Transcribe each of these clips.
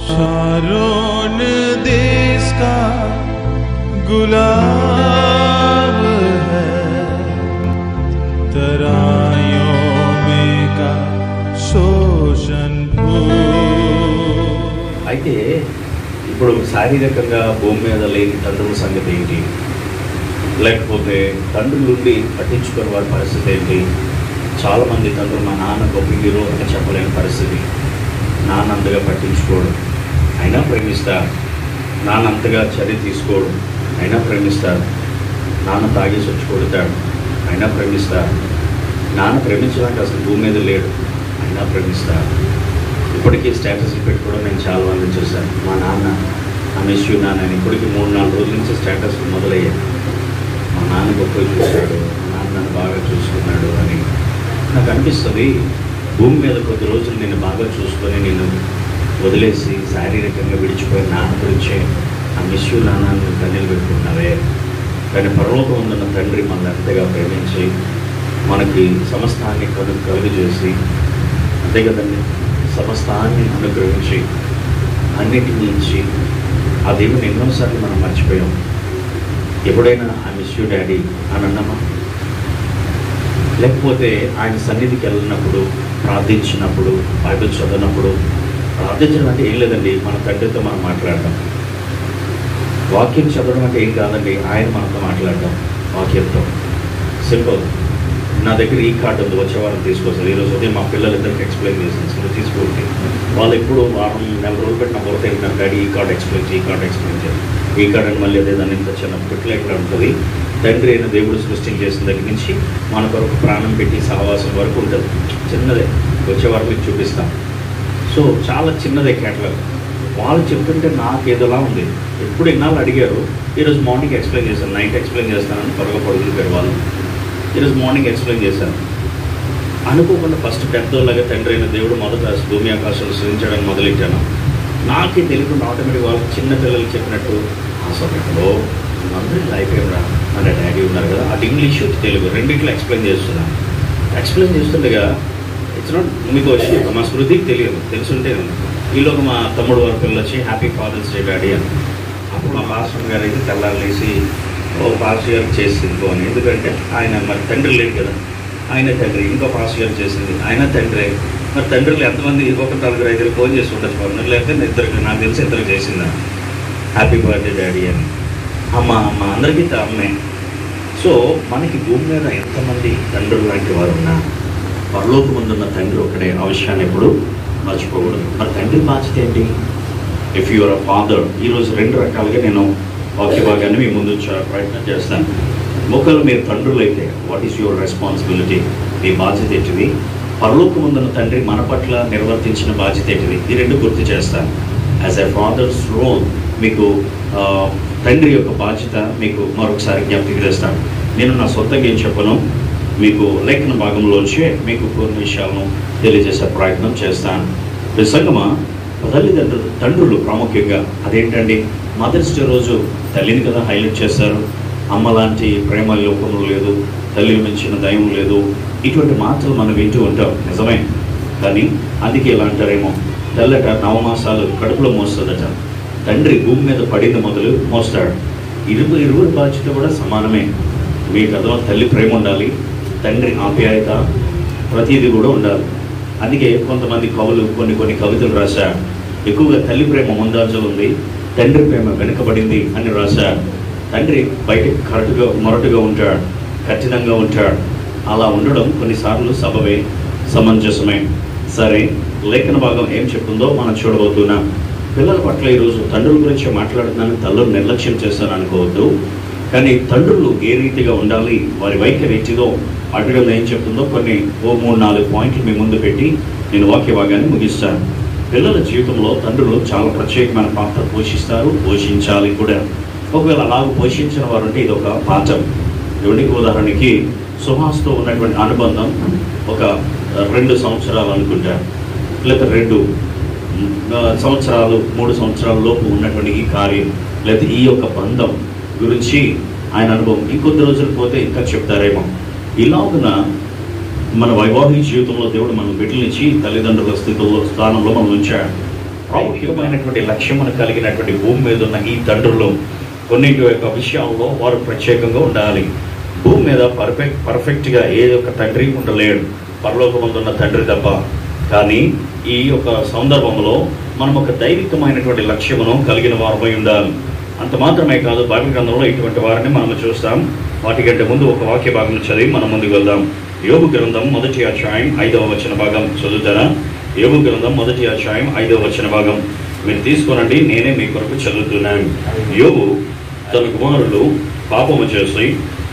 Sharon देश का गुलाब है तरायों में का शोषण भूल అయితే ఇప్పుడు శారీరకంగా భూమి మీద లేని తండ్రుల సంగతి ఏంటి లేకపోతే తండ్రుల నుండి పట్టించుకునే వారి పరిస్థితి ఏంటి చాలామంది తండ్రులు మా నాన్న గొప్ప హీరో అని చెప్పలేని పరిస్థితి నాన్న అంతగా పట్టించుకోవడం అయినా ప్రేమిస్తారు నాన్న అంతగా చర్య తీసుకోవడం అయినా ప్రేమిస్తారు నాన్న తాగేసి వచ్చి కొడతాడు అయినా ప్రేమిస్తారు నాన్న ప్రేమించడానికి అసలు భూమి మీద లేడు అయినా ప్రేమిస్తారు ఇప్పటికీ స్టేటస్ పెట్టుకోవడం నేను చాలా మంది చూశాను మా నాన్న ఆ మిస్ యూ నాన్న అని ఇప్పటికీ మూడు నాలుగు రోజుల నుంచి స్టేటస్ మొదలయ్యాయి మా నాన్న గొప్ప చూశాడు మా నాన్న నన్ను బాగా చూసుకున్నాడు అని నాకు అనిపిస్తుంది భూమి మీద కొద్ది రోజులు నేను బాగా చూసుకొని నేను వదిలేసి శారీరకంగా విడిచిపోయిన నాన్న గురించే ఆ మిస్ యూ నాన్న అని కన్నీళ్ళు పెట్టుకున్నావే కానీ పరలోకం ఉందన్న తండ్రి మనల్ని ఎంతగా ప్రేమించి మనకి సమస్తాన్ని కను కలుగు చేసి అంతే కదండి సమస్తాన్ని అనుగ్రహించి అన్నిటి నుంచి ఆ దేవుని ఎన్నోసార్లు మనం మర్చిపోయాం ఎప్పుడైనా ఆ మిస్ యూ డాడీ అని అన్నామా లేకపోతే ఆయన సన్నిధికి వెళ్ళినప్పుడు ప్రార్థించినప్పుడు బైబిల్ చదివినప్పుడు ప్రార్థించడం అంటే ఏం లేదండి మన తండ్రితో మనం మాట్లాడటం వాక్యం చదవడం అంటే ఏం కాదండి ఆయన మనతో మాట్లాడటం వాక్యంతో సింపుల్ నా దగ్గర ఈ కార్డు ఉంది వచ్చే వారం తీసుకొస్తారు ఈరోజు ఉదయం మా పిల్లలిద్దరికి ఎక్స్ప్లెయిన్ చేసింది స్మృతి స్కూల్కి వాళ్ళు ఎప్పుడు వారం నెల రోజులు పెట్టిన పొరత ఏంటంటే డాడీ ఈ కార్డు ఎక్స్ప్లెయిన్ చేయి ఈ కార్డు ఎక్స్ప్లెయిన్ చేయి ఈ కార్డు అని మళ్ళీ అదే దాన్ని ఇంత చిన్న పెట్టులో ఇక్కడ ఉంటుంది తండ్రి అయిన దేవుడు సృష్టించేసిన దగ్గర నుంచి మన కొరకు ప్రాణం పెట్టి సహవాసం వరకు ఉంటుంది చిన్నదే వచ్చే వారం మీకు చూపిస్తాం సో చాలా చిన్నదే కేటలాగ్ వాళ్ళు చెప్తుంటే నాకు ఏదోలా ఉంది ఎప్పుడు ఇన్నాళ్ళు అడిగారు ఈరోజు మార్నింగ్ ఎక్స్ప్లెయిన్ చేశాను నైట్ ఎక్స్ప్లెయిన్ చేస్తానని త్వరగా పడుకుని పేరు వాళ్ళు ఈరోజు మార్నింగ్ ఎక్స్ప్లెయిన్ చేశాను అనుకోకుండా ఫస్ట్ పెద్దోళ్ళగా తండ్రి అయిన దేవుడు మొదట భూమి ఆకాశాలు సృష్టించడానికి మొదలెట్టాను నాకే తెలియకుండా ఆటోమేటిక్ వాళ్ళు చిన్న పిల్లలకి చెప్పినట్టు ఆ సమయంలో అందరూ లైఫ్ ఏమరా మన డాడీ ఉన్నారు కదా అటు ఇంగ్లీష్ ఇటు తెలుగు రెండిట్లో ఎక్స్ప్లెయిన్ చేస్తున్నాను ఎక్స్ప్లెయిన్ చేస్తుండగా ఇట్స్ నాట్ మీకు వచ్చి మా స్మృతికి తెలియదు తెలుసుంటే ఈలోకి మా తమ్ముడు వారి పిల్లలు వచ్చి హ్యాపీ ఫాదర్స్ డే డాడీ అని అప్పుడు మా పాస్టర్ గారు అయితే తెల్లారులేసి ఓ పాస్టర్ గారికి చేసింది పోని ఎందుకంటే ఆయన మరి తండ్రి లేడు కదా ఆయన తండ్రి ఇంకో పాస్టర్ గారు చేసింది ఆయన తండ్రి మరి తండ్రులు ఎంతమంది ఒక నలుగురు ఐదుగురు ఫోన్ చేసి ఉండొచ్చు పనులు లేకపోతే ఇద్దరికి నాకు తెలిసి ఇద్దరికి చేసిందా హ్యాపీ బర్త్డే డాడీ అని అమ్మ అమ్మ అందరికీ త- అమ్మే సో మనకి భూమి మీద ఎంతమంది తండ్రులు లాంటి వారు ఉన్నా పరలోకం ముందున్న తండ్రి ఒకడే ఆ విషయాన్ని ఎప్పుడు మర్చిపోకూడదు మరి తండ్రి బాధ్యత ఏంటి ఇఫ్ యువర్ అ ఫాదర్ ఈరోజు రెండు రకాలుగా నేను వాక్య భాగాన్ని మీ ముందు ఉంచే ప్రయత్నం చేస్తాను ఒకరు మీరు తండ్రులు అయితే వాట్ ఈస్ యువర్ రెస్పాన్సిబిలిటీ మీ బాధ్యత ఏంటిది పరలోకం ముందున్న తండ్రి మన పట్ల నిర్వర్తించిన బాధ్యత ఏంటిది ఈ రెండు గుర్తు చేస్తాను యాజ్ ఎ ఫాదర్స్ రోల్ మీకు ఆ, తండ్రి యొక్క బాధ్యత మీకు మరొకసారి జ్ఞప్తికి తెస్తాను నేను నా సొంతంగా ఏం చెప్పను మీకు లేఖన భాగంలోంచే మీకు కొన్ని విషయాలను తెలియజేసే ప్రయత్నం చేస్తాను నిజంగమా తల్లిదండ్రులు తండ్రులు ప్రాముఖ్యంగా అదేంటండి మదర్స్ డే రోజు తల్లిని కదా హైలైట్ చేస్తారు అమ్మ లాంటి ప్రేమ లోకంలో లేదు తల్లిని మించిన దయం లేదు ఇటువంటి మాటలు మనం వింటూ ఉంటాం నిజమే కానీ అందుకే ఇలా అంటారేమో తెల్లట నవమాసాలు కడుపులో మోస్తుందట తండ్రి భూమి మీద పడింది మొదలు మోస్తాడు ఇరువు ఇరువురి బాధ్యత కూడా సమానమే మీకు అర్థం తల్లి ప్రేమ ఉండాలి తండ్రి ఆప్యాయత ప్రతిదీ కూడా ఉండాలి అందుకే కొంతమంది కవులు కొన్ని కొన్ని కవితలు రాశారు ఎక్కువగా తల్లి ప్రేమ ముందాజలు ఉంది తండ్రి ప్రేమ వెనుకబడింది అని రాశారు తండ్రి బయట కరెక్ట్గా మొరటుగా ఉంటాడు కఠినంగా ఉంటాడు అలా ఉండడం కొన్నిసార్లు సబవే సమంజసమే సరే లేఖన భాగం ఏం చెప్తుందో మనం చూడబోతున్నాం పిల్లల పట్ల ఈరోజు తండ్రుల గురించి మాట్లాడుతున్నాను తల్లులు నిర్లక్ష్యం చేస్తాను అనుకోవద్దు కానీ తండ్రులు ఏ రీతిగా ఉండాలి వారి వైఖరి రీతిలో అడగడం ఏం చెప్తుందో కొన్ని ఓ మూడు నాలుగు పాయింట్లు మీ ముందు పెట్టి నేను వాక్య భాగాన్ని ముగిస్తాను పిల్లల జీవితంలో తండ్రులు చాలా ప్రత్యేకమైన పాత్ర పోషిస్తారు పోషించాలి కూడా ఒకవేళ అలాగ పోషించిన వారు అంటే ఇది ఒక పాఠం ఎవరికి ఉదాహరణకి సుహాస్తో ఉన్నటువంటి అనుబంధం ఒక రెండు సంవత్సరాలు అనుకుంటారు లేదా రెండు ఆ, సంవత్సరాలు మూడు సంవత్సరాల లోపు ఉన్నటువంటి ఈ కార్యం లేదా ఈ యొక్క బంధం గురించి ఆయన అనుభవం ఇంకొద్ది రోజులు పోతే ఇంకా చెప్తారేమో ఇలాగున మన వైవాహిక జీవితంలో దేవుడు మన బిడ్డలించి తల్లిదండ్రుల స్థితిలో స్థానంలో మనం ఉంచాడు ప్రాముఖ్యమైనటువంటి లక్ష్యమును కలిగినటువంటి భూమి మీద ఉన్న ఈ తండ్రులు కొన్నిటి యొక్క విషయాల్లో వారు ప్రత్యేకంగా ఉండాలి భూమి మీద పర్ఫెక్ట్ పర్ఫెక్ట్గా ఏ ఒక్క తండ్రి ఉండలేడు పరలోకమందున్న తండ్రి తప్ప కానీ ఈ యొక్క సందర్భంలో మనం ఒక దైవికమైనటువంటి లక్ష్యమును కలిగిన వారమై ఉండాలి అంత మాత్రమే కాదు బైబిల్ గ్రంథంలో ఇటువంటి వారిని మనం చూస్తాం వాటికంటే ముందు ఒక వాక్య భాగం చదివి మనం ముందుకు వెళ్దాం యోగు గ్రంథం మొదటి అధ్యాయం ఐదవ వచన భాగం చదువుతారా యోగు గ్రంథం మొదటి అధ్యాయం ఐదవ వచన భాగం మీరు తీసుకోనండి నేనే మీ కొరకు చదువుతున్నాను యోగు తన కుమారులు పాపము చేసి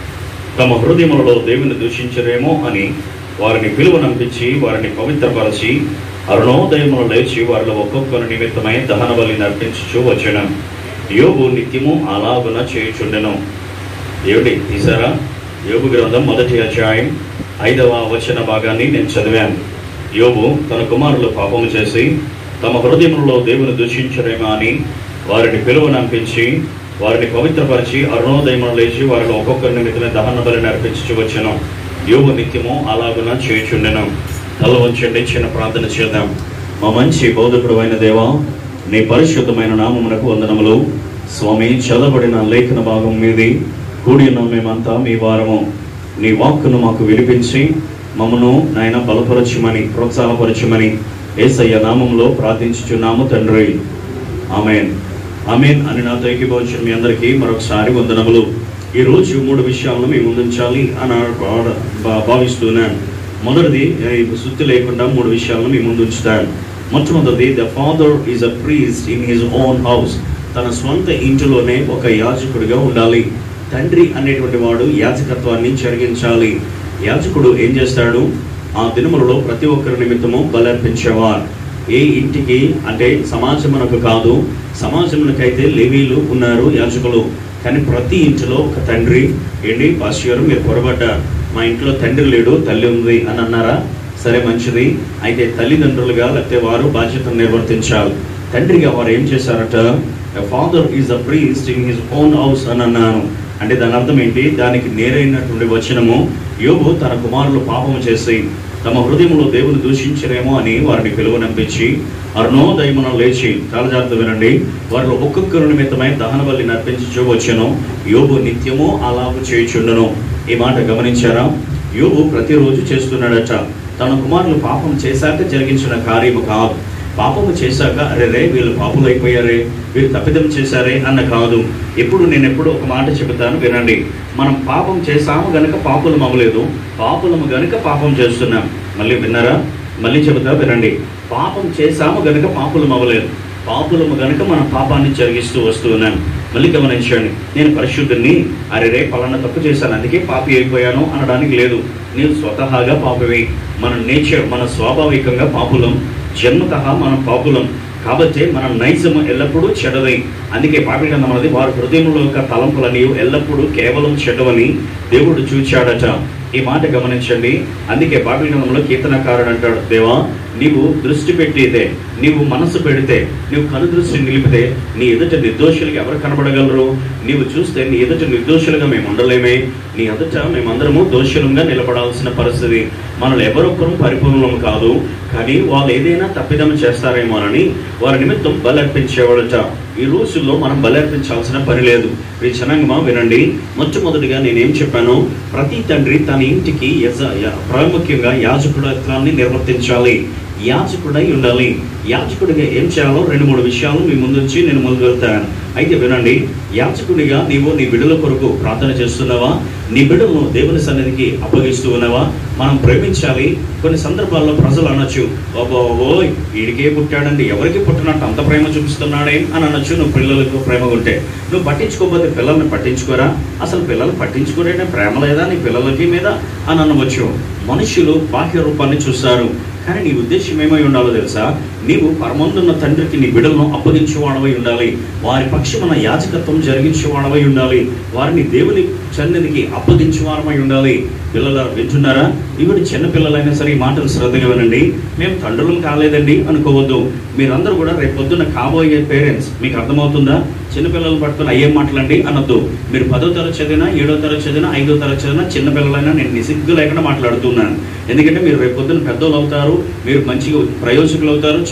తమ హృదయములలో దేవుని దూషించరేమో అని వారిని పిలువనంపించి వారిని పవిత్రపరచి అరుణోదయములు లేచి వారిలో ఒక్కొక్కరి నిమిత్తమై దహన బలి నర్పించుచు వచ్చిన యోగు నిత్యము అలాగున చేయుచుండెను ఏమిటి తీసారా యోగు గ్రంథం మొదటి అధ్యాయం ఐదవ వచన భాగాన్ని నేను చదివాను యోగు తన కుమారులు పాపము చేసి తమ హృదయములలో దేవుని దూషించరేమో అని వారిని పిలువనంపించి వారిని పవిత్రపరిచి అరుణోదయమును లేచి వారిలో ఒక్కొక్కరి నిమిత్తమే దహన బలి నర్పించు వచ్చాను యోగు నిత్యము అలాగున చేయుచుండెను తల వంచండి చిన్న ప్రార్థన చేద్దాం మా మంచి బౌద్ధకుడు అయిన దేవా నీ పరిశుద్ధమైన నామమునకు వందనములు స్వామి చదవబడిన లేఖన భాగం మీది కూడి ఉన్న మేమంతా మీ వారము నీ వాక్కును మాకు వినిపించి మమ్మను నాయన బలపరచమని ప్రోత్సాహపరచమని ఏసయ్య నామంలో ప్రార్థించుచున్నాము తండ్రి ఆమెన్ ఆమెన్ అని నాతో ఏకీభవించిన మీ అందరికీ మరొకసారి వందనములు ఈ రోజు మూడు విషయాలను మీ ముందుంచాలి అని భావ- భా- భావిస్తున్నాను మొదటిది ఏ, సుత్తి లేకుండా మూడు విషయాలను మీ ముందు ఉంచుతాను మొట్టమొదటిది the father is a priest in his own house తన స్వంత ఇంటిలోనే ఒక యాజకుడిగా ఉండాలి తండ్రి అనేటువంటి వాడు యాజకత్వాన్ని జరిగించాలి యాజకుడు ఏం చేస్తాడు ఆ దినములలో ప్రతి ఒక్కరి నిమిత్తము బలర్పించేవారు ఏ ఇంటికి అంటే సమాజమునకు కాదు సమాజమునకైతే లేవీలు ఉన్నారు యాజకులు కానీ ప్రతి ఇంటిలో ఒక తండ్రి ఏంటి పాస్ గారు మీరు పొరబడ్డారు మా ఇంట్లో తండ్రి లేడు తల్లి ఉంది అని అన్నారా సరే మంచిది అయితే తల్లిదండ్రులుగా లేకపోతే వారు బాధ్యతను నిర్వర్తించాలి తండ్రిగా వారు ఏం చేశారట father is a priest in his own house అని అన్నాను అంటే దాని అర్థం ఏంటి దానికి నేరైనటువంటి వచనము యోగు తన కుమారులు పాపము చేసి తమ హృదయంలో దేవుని దూషించరేమో అని వారిని పిలువనంపించి అరుణోదయమున లేచి చాలా జాగ్రత్త వినండి వారిలో ఒక్కొక్కరు నిమిత్తమై దహన బలి నర్పించు వచ్చాను యోగు నిత్యము అలాగు చేయుచుండను ఈ మాట గమనించారా యోగు ప్రతిరోజు చేస్తున్నాడట తన కుమారులు పాపం చేశాక జరిగించిన కార్యము కాదు పాపము చేశాక అరే రే వీళ్ళు పాపులు అయిపోయారే వీళ్ళు తప్పిదం చేశారే అన్న కాదు ఎప్పుడు నేను ఎప్పుడు ఒక మాట చెబుతాను వినండి మనం పాపం చేశాము గనుక పాపులం అవ్వలేదు పాపులము గనుక పాపం చేస్తున్నాం మళ్ళీ విన్నారా మళ్ళీ చెబుతా వినండి పాపం చేశాము గనుక పాపులం అవ్వలేదు పాపులము గనుక మన పాపాన్ని జరిగిస్తూ వస్తూ ఉన్నాను మళ్ళీ గమనించండి నేను పరిశుద్ధుని అరే రే పలానా తప్పు చేశాను అందుకే పాపి అయిపోయాను అనడానికి లేదు నేను స్వతహాగా పాపమే మన నేచర్ మన స్వాభావికంగా పాపులం జన్మత మనం పాపులం కాబట్టి మన నైజము ఎల్లప్పుడూ చెడవై అందుకే పాపి గ్రంథం అన్నది వారి హృదయంలో యొక్క తలంపులని ఎల్లప్పుడూ కేవలం చెడవని దేవుడు చూచాడట ఈ మాట గమనించండి అందుకే పాపి గ్రంథంలో కీర్తనకారుడు అంటాడు దేవా నీవు దృష్టి పెట్టితే నీవు మనసు పెడితే నీవు కను దృష్టి నిలిపితే నీ ఎదుట నిర్దోషులుగా ఎవరు కనబడగలరు నీవు చూస్తే నీ ఎదుట నిర్దోషులుగా మేము ఉండలేమే నీ ఎదుట మేమందరము దోషులంగా నిలబడాల్సిన పరిస్థితి మనల్ని ఎవరొక్కరు పరిపూర్ణం కాదు కానీ వాళ్ళు ఏదైనా తప్పిదం చేస్తారేమోనని వారి నిమిత్తం బలర్పించేవాడట ఈ రోజుల్లో మనం బలర్పించాల్సిన పని లేదు ఈ జనాంగమా వినండి మొట్టమొదటిగా నేనేం చెప్పాను ప్రతి తండ్రి తన ఇంటికి యజ య- ప్రాముఖ్యంగా యాజకుడత్వాన్ని నిర్వర్తించాలి యాజకుడై ఉండాలి యాజకుడిగా ఏం చేయాలో రెండు మూడు విషయాలు మీ ముందుంచి నేను ముందు వెళ్తాను అయితే వినండి యాజకుడిగా నీవు నీ బిడ్డల కొరకు ప్రార్థన చేస్తున్నావా నీ బిడ్డలను దేవుని సన్నిధికి అప్పగిస్తూ ఉన్నావా మనం ప్రేమించాలి కొన్ని సందర్భాల్లో ప్రజలు అనొచ్చు బాబో ఓయ్ వీడికే పుట్టాడండి ఎవరికి పుట్టినట్టు అంత ప్రేమ చూపిస్తున్నాడే అని అనొచ్చు నువ్వు పిల్లలకు ప్రేమ ఉంటే నువ్వు పట్టించుకోకపోతే పిల్లల్ని పట్టించుకోరా అసలు పిల్లలు పట్టించుకోరేనే ప్రేమ లేదా నీ పిల్లలకి మీద అని అనవచ్చు మనుషులు బాహ్య రూపాన్ని చూస్తారు కానీ నీ ఉద్దేశం ఏమై ఉండాలో తెలుసా నీవు పరమందున్న తండ్రికి నీ బిడ్డలను అప్పగించేవాడవై ఉండాలి వారి పక్షమున యాజకత్వం జరిగించేవాడవై ఉండాలి వారిని దేవుని సన్నిధికి అప్పగించేవారమై ఉండాలి పిల్లల వింటున్నారా ఇవిడి చిన్న పిల్లలైనా సరే ఈ మాటలు శ్రద్ధగా వినండి మేము తండ్రులం కాలేదండి అనుకోవద్దు మీరందరూ కూడా రేపు పొద్దున్న కాబోయే పేరెంట్స్ మీకు అర్థమవుతుందా చిన్నపిల్లలు పడుతున్న అయ్యేం మాటలండి అనొద్దు మీరు పదో తరగతి చదివినా ఏడో తరగతి చదివినా ఐదో తరగతి చదివినా చిన్న పిల్లలైనా నేను నిసిగ్గు లేకుండా మాట్లాడుతున్నాను ఎందుకంటే మీరు రేపు పొద్దున్న పెద్దోళ్ళు అవుతారు మీరు మంచిగా ప్రయోజకులు అవుతారు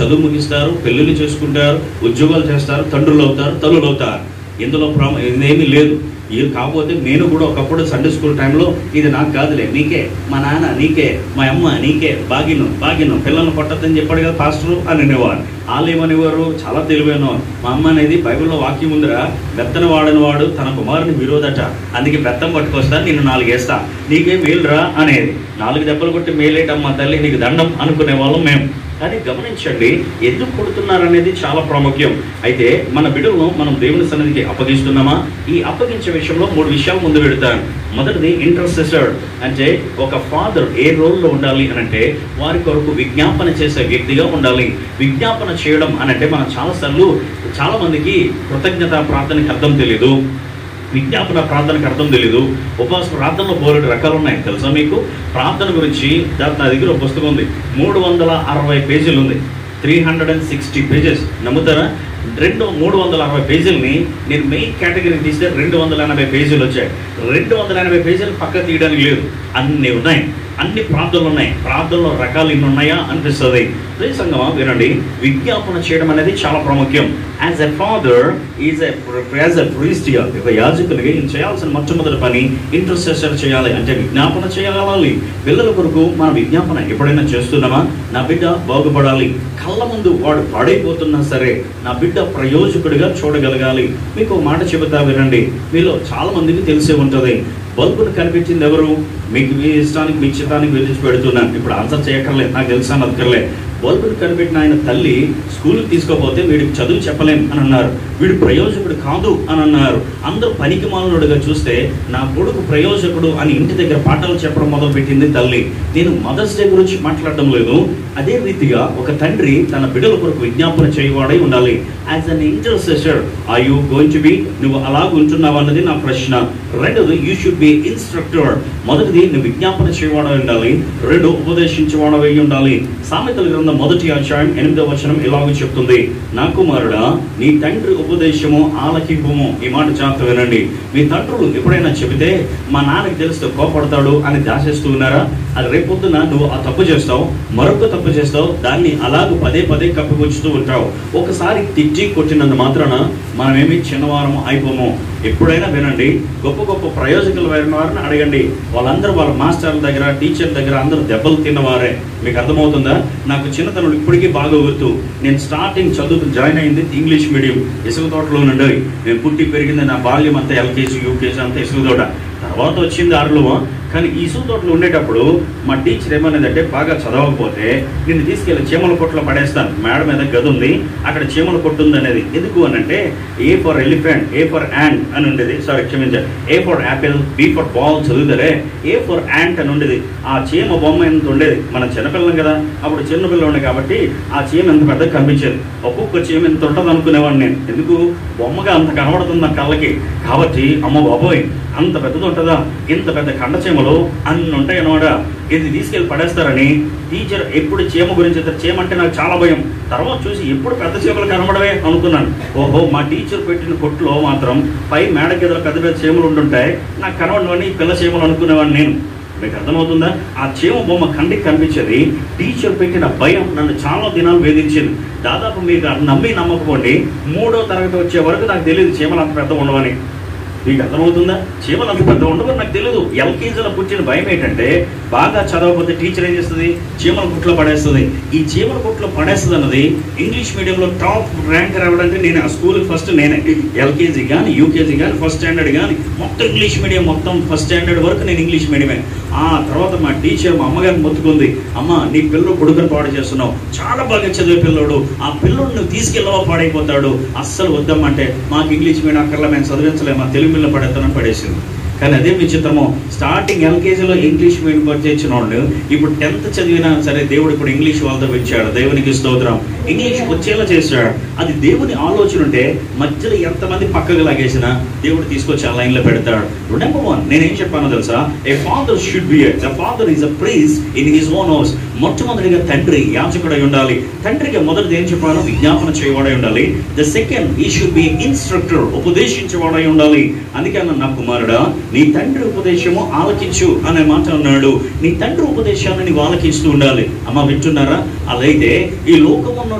చదువు ముగిస్తారు పెళ్ళిళ్ళు చేసుకుంటారు ఉద్యోగాలు చేస్తారు తండ్రులు అవుతారు తల్లులు అవుతారు ఇందులో ప్రామ ఇదేమీ లేదు ఇది కాకపోతే నేను కూడా ఒకప్పుడు సండే స్కూల్ టైంలో ఇది నాకు కాదులే నీకే మా నాన్న నీకే మా అమ్మ నీకే బాగిను బాగిను పిల్లల్ని కొట్టద్దని చెప్పాడు కదా పాస్టరు అని అనేవారు వాళ్ళు ఏమనేవారు చాలా తెలివైన మా అమ్మ అనేది బైబిల్లో వాక్యం ఉందిరా బెత్తన వాడని వాడు తన కుమారుని విరోధట అందుకే బెత్తం పట్టుకొస్తా నేను నాలుగేస్తా నీకే మేలురా అనేది నాలుగు దెబ్బలు కొట్టి మేలేటమ్మా తల్లి నీకు దండం అనుకునే వాళ్ళం మేము కానీ గమనించండి ఎందుకు కొడుతున్నారు అనేది చాలా ప్రాముఖ్యం అయితే మన బిడ్డలను మనం దేవుని సన్నిధికి అప్పగిస్తున్నామా ఈ అప్పగించే విషయంలో మూడు విషయాలు ముందు పెడతాను మొదటిది ఇంటర్సెసర్ అంటే ఒక ఫాదర్ ఏ రోల్లో ఉండాలి అని అంటే వారి కొరకు విజ్ఞాపన చేసే వ్యక్తిగా ఉండాలి విజ్ఞాపన చేయడం అని అంటే మనం చాలాసార్లు చాలా మందికి కృతజ్ఞత ప్రార్థనకి అర్థం తెలియదు విజ్ఞాపన ప్రార్థనకు అర్థం తెలీదు ఉపవాస ప్రార్థనలో బోలెడు రకాలు ఉన్నాయి తెలుసా మీకు ప్రార్థన గురించి దా- నా దగ్గర ఒక పుస్తకం ఉంది మూడు వందల అరవై పేజీలు ఉంది three hundred and sixty pages నమ్ముతారా రెండు మూడు వందల అరవై పేజీలని నేను మెయిన్ కేటగిరీ తీస్తే రెండు వందల ఎనభై పేజీలు వచ్చాయి రెండు వందల ఎనభై పేజీలు పక్క తీయడానికి లేదు అన్ని ఉన్నాయి అన్ని ప్రార్థనలు ఉన్నాయి ప్రార్థనలో రకాలు ఇన్ని ఉన్నాయా అనిపిస్తుంది అదే సంగమా వినండి విజ్ఞాపన చేయడం అనేది చాలా ప్రాముఖ్యం as a father is as a priest ఒక యాజకునిగా ఈయన చేయాల్సిన మొట్టమొదటి పని ఇంటర్సెసర్ చేయాలి అంటే విజ్ఞాపన చేయాలి పిల్లల కొరకు మన విజ్ఞాపన ఎప్పుడైనా చేస్తున్నామా నా బిడ్డ బాగుపడాలి కళ్ళ ముందు వాడు పాడైపోతున్నా సరే నా బిడ్డ ప్రయోజకుడిగా చూడగలగాలి మీకు ఒక మాట చెబుతా వినండి మీలో చాలా మందికి తెలిసే ఉంటుంది బల్బును కనిపించింది ఎవరు మీకు మీ ఇష్టానికి మీ చిత్తానికి విధించి పెడుతున్నాను ఇప్పుడు ఆన్సర్ చేయక్కర్లేదు నాకు తెలుసా అక్కర్లే బల్బును కనిపెట్టిన ఆయన తల్లి స్కూల్కి తీసుకోపోతే వీడికి చదువు చెప్పలేం అని అన్నారు వీడు ప్రయోజకుడు కాదు అని అన్నారు అందరూ పనికి మాలనుడుగా చూస్తే నా కొడుకు ప్రయోజకుడు అని ఇంటి దగ్గర పాఠాలు చెప్పడం మొదలు పెట్టింది తల్లి నేను మదర్స్ డే గురించి మాట్లాడడం లేదు అదే రీతిగా ఒక తండ్రి తన బిడ్డల కొరకు విజ్ఞాపన చేయవాడై ఉండాలి as an intercessor are you going to be నువ్వు అలాగ ఉంటున్నావు అన్నది నా ప్రశ్న రెండోది యూ షుడ్ బి ఇన్స్ట్రక్టర్ మొదటిది నువ్వు విజ్ఞాపన చేయవాడై ఉండాలి రెండు ఉపదేశించేవాడవై ఉండాలి సామెతల గ్రంథం మొదటి అధ్యాయం ఎనిమిదవ వచనం ఇలాగ చెప్తుంది నా కుమారుడా నీ తండ్రి ఉపదేశము ఆలకింపుము ఈ మాట జాగ్రత్త వినండి మీ తండ్రులు ఎప్పుడైనా చెబితే మా నాన్నకి తెలిస్తే కోపడతాడు అని దాచేస్తూ ఉన్నారా అది రేపొద్దున నువ్వు ఆ తప్పు చేస్తావు మరొక తప్పు చేస్తావు దాన్ని అలాగ పదే పదే కప్పిపుచ్చుతూ ఉంటావు ఒకసారి తిట్టి కొట్టినంత మాత్రాన మనమేమి చిన్నవారము అయిపోము ఎప్పుడైనా వినండి గొప్ప గొప్ప ప్రయోజకులు అయిన వారిని అడగండి వాళ్ళందరూ వాళ్ళ మాస్టర్ల దగ్గర టీచర్ దగ్గర అందరూ దెబ్బలు తిన్నవారే మీకు అర్థమవుతుందా నాకు చిన్నతనంలో ఇప్పటికీ బాగా గుర్తు నేను స్టార్టింగ్ చదువుకు జాయిన్ అయింది ఇంగ్లీష్ మీడియం ఇసుక తోటలో నుండి నేను పుట్టి పెరిగింది నా బాల్యం అంతా ఎల్కేజీ యూకేజీ అంతా ఇసుక తోట తర్వాత వచ్చింది ఆరులో కానీ ఈ ఇసుక తోటలో ఉండేటప్పుడు మా టీచర్ ఏమనేదంటే బాగా చదవకపోతే నిన్ను తీసుకెళ్లి చీమల కొట్లో పడేస్తాను మేడ మీద గది ఉంది అక్కడ చీమల కొట్టు ఉంది అనేది ఎందుకు అని అంటే A for elephant A for ant అని ఉండేది సారీ క్షమించారు A for apple B for ball చదువుతారే ఏ ఫర్ యాంట్ అని ఉండేది ఆ చీమ బొమ్మ ఎంత ఉండేది మన చిన్నపిల్లం కదా అప్పుడు చిన్నపిల్ల ఉండే కాబట్టి ఆ చీమ ఎంత పెద్దగా కనిపించేది ఒక్కొక్క చీమ ఎంత ఉంటుంది అనుకునేవాడిని నేను ఎందుకు బొమ్మగా అంత కనబడుతుంది నా కళ్ళకి కాబట్టి అమ్మ బాబోయ్ అంత పెద్దది ఉంటుందా ఇంత పెద్ద కండ చీమలు అన్ని ఉంటాయి అనమాట ఇది తీసుకెళ్ళి పడేస్తారని టీచర్ ఎప్పుడు చీమ గురించి చెప్తారు. చీమ అంటే నాకు చాలా భయం తర్వాత చూసి ఎప్పుడు పెద్ద చీమలు కనబడవే అనుకున్నాను ఓహో మా టీచర్ పెట్టిన కొట్లో మాత్రం పై మేడ గదిలో పెద్ద పెద్ద చీమలు ఉంటుంటాయి నాకు కనబడవని పిల్ల చీమలు అనుకునేవాడిని నేను మీకు అర్థమవుతుందా ఆ చీమ బొమ్మ కంటికి కనిపించేది టీచర్ పెట్టిన భయం నన్ను చాలా దినాలు వేధించింది దాదాపు మీకు నమ్మి నమ్మకపోండి మూడో తరగతి వచ్చే వరకు నాకు తెలియదు చీమలు అంత పెద్ద ఉండవని మీకు అర్థమవుతుందా చీమలు అంత పెద్ద ఉండవని నాకు తెలియదు ఎల్కేజీలో పుట్టిన భయం ఏంటంటే బాగా చదవకపోతే టీచర్ ఏం చేస్తుంది చీమల కుట్లో పడేస్తుంది ఈ చీమల కుట్లో పడేస్తుంది అన్నది ఇంగ్లీష్ మీడియంలో టాప్ ర్యాంక్ రావడానికి నేను ఆ స్కూల్ ఫస్ట్ నేనే ఎల్కేజీ కానీ యూకేజీ కానీ ఫస్ట్ స్టాండర్డ్ కానీ మొత్తం ఇంగ్లీష్ మీడియం మొత్తం ఫస్ట్ స్టాండర్డ్ వరకు నేను ఇంగ్లీష్ మీడియమే ఆ తర్వాత మా టీచర్ మా అమ్మగారిని మొత్తుకుంది అమ్మ నీ పిల్లలు కొడుకుని పాడు చేస్తున్నావు చాలా బాగా చదివే పిల్లోడు ఆ పిల్లోడు నువ్వు తీసుకెళ్ళవా పాడైపోతాడు అస్సలు వద్దమ్మంటే మాకు ఇంగ్లీష్ మీడియం అక్కర్లా మేము చదివించలేము ఆ తెలుగు మీడియంలో పడేస్తానని పడేసింది కానీ అదే విచిత్రము స్టార్టింగ్ ఎల్కేజీలో ఇంగ్లీష్ మీడియం వచ్చేసిన వాళ్ళు ఇప్పుడు టెన్త్ చదివినా సరే దేవుడు ఇప్పుడు ఇంగ్లీష్ వాళ్ళతో పెంచాడు దేవునికి స్తోత్రం ఇంగ్లీష్ వచ్చేలా చేశాడు అది దేవుని ఆలోచన ఉంటే మధ్యలో ఎంతమంది పక్కకు లాగేసినా దేవుడు తీసుకొచ్చి ఆ లైన్లో పెడతాడు నెంబర్ వన్ నేనేం చెప్పానో తెలుసా a father should be the father is a priest in his own house మొట్టమొదటిగా తండ్రి యాచకుడై ఉండాలి తండ్రికి మొదటిది ఏం చెప్పాను విజ్ఞాపన చేయవాడై ఉండాలి the second he should be instructor ఉపదేశించేవాడై ఉండాలి అందుకే అన్న నా కుమారుడా నీ తండ్రి ఉపదేశము ఆలకించు అనే మాట అన్నాడు నీ తండ్రి ఉపదేశాన్ని నీవు ఆలకిస్తూ ఉండాలి అమ్మ వింటున్నారా అలాగే ఈ లోకమున్న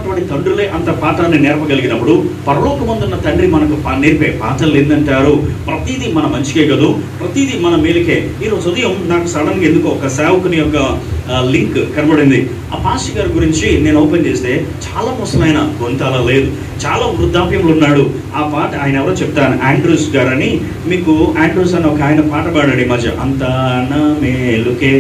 ఉన్నటువంటి తండ్రులే అంత పాఠాన్ని నేర్పగలిగినప్పుడు పరలోకమందున్న తండ్రి మనకు పా- నేర్పే పాఠాలు ఏంటంటారు ప్రతిదీ మన మంచికే కదూ ప్రతిదీ మన మేలుకే ఈరోజు ఉదయం నాకు సడన్గా ఎందుకో ఒక సేవకుని యొక్క ఆ, లింక్ కనబడింది ఆ పాస్టర్ గారి గురించి నేను ఓపెన్ చేస్తే చాలా ముసలైన గొంతాల లేదు చాలా వృద్ధాప్యంలో ఉన్నాడు ఆ పాట ఆయన ఎవరో చెప్తాను ఆండ్రూస్ గారు అని మీకు ఆండ్రూస్ అని ఒక ఆయన పాట పాడాడు ఈ మధ్య అంతా నా మేలుకే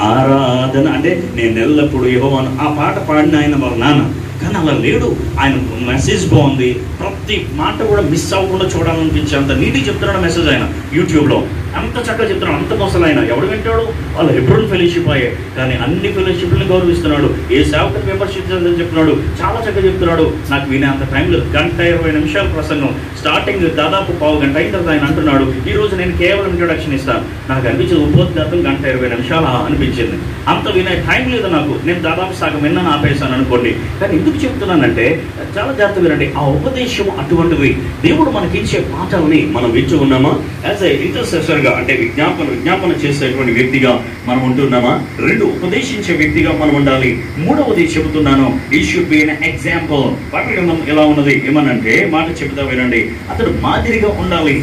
ఆరాధన అంటే నేను ఎల్లప్పుడు యెహోవాను ఆ పాట పాడిన ఆయన వాళ్ళ నాన్న కానీ అలా లేడు ఆయన మెసేజ్ బాగుంది ప్రతి మాట కూడా మిస్ అవ్వకుండా చూడాలనిపించే అంత నీట్గా చెప్తున్నాడు మెసేజ్ ఆయన యూట్యూబ్లో అంత చక్కగా చెప్తున్నాడు అంత మొసలు ఆయన ఎవడు వింటాడు వాళ్ళు హెబ్రోన్ ఫెలోషిప్ అయ్యే కానీ అన్ని ఫెలోషిప్లను గౌరవిస్తున్నాడు ఏ సేవకుని విమర్శించాలని చెప్తున్నాడు చాలా చక్కగా చెప్తున్నాడు నాకు వినే అంత టైం లేదు గంట ఇరవై నిమిషాల ప్రసంగం స్టార్టింగ్ దాదాపు పావు గంట అయిన తర్వాత ఆయన అంటున్నాడు ఈ రోజు నేను కేవలం ఇంట్రొడక్షన్ ఇస్తాను నాకు అనిపించింది ఉపోద్ఘాతం గంట ఇరవై నిమిషాలు అనిపించింది అంత వినే టైం లేదు నాకు నేను దాదాపు సగం విన్నాను ఆపేసాను అనుకోండి కానీ ఎందుకు చెప్తున్నానంటే చాలా జాగ్రత్త వినండి ఆ ఉపదేశం అటువంటివి దేవుడు మనకిచ్చే పాఠాలని మనం వింటూ ఉన్నామా యాజ్ ఎ ఇంటర్సెసర్ గా అంటే విజ్ఞాపన విజ్ఞాపన చేసేటువంటి వ్యక్తిగా మనం ఉంటున్నామా రెండు ఉపదేశించే వ్యక్తిగా మనం ఉండాలి మూడవది చెబుతున్నాను ఈ షుడ్ బి ఎన్ ఎగ్జాంపుల్ పట్టణం ఎలా ఉన్నది ఏమనంటే మాట చెబుతా వినండి అతడు మాదిరిగా ఉండాలి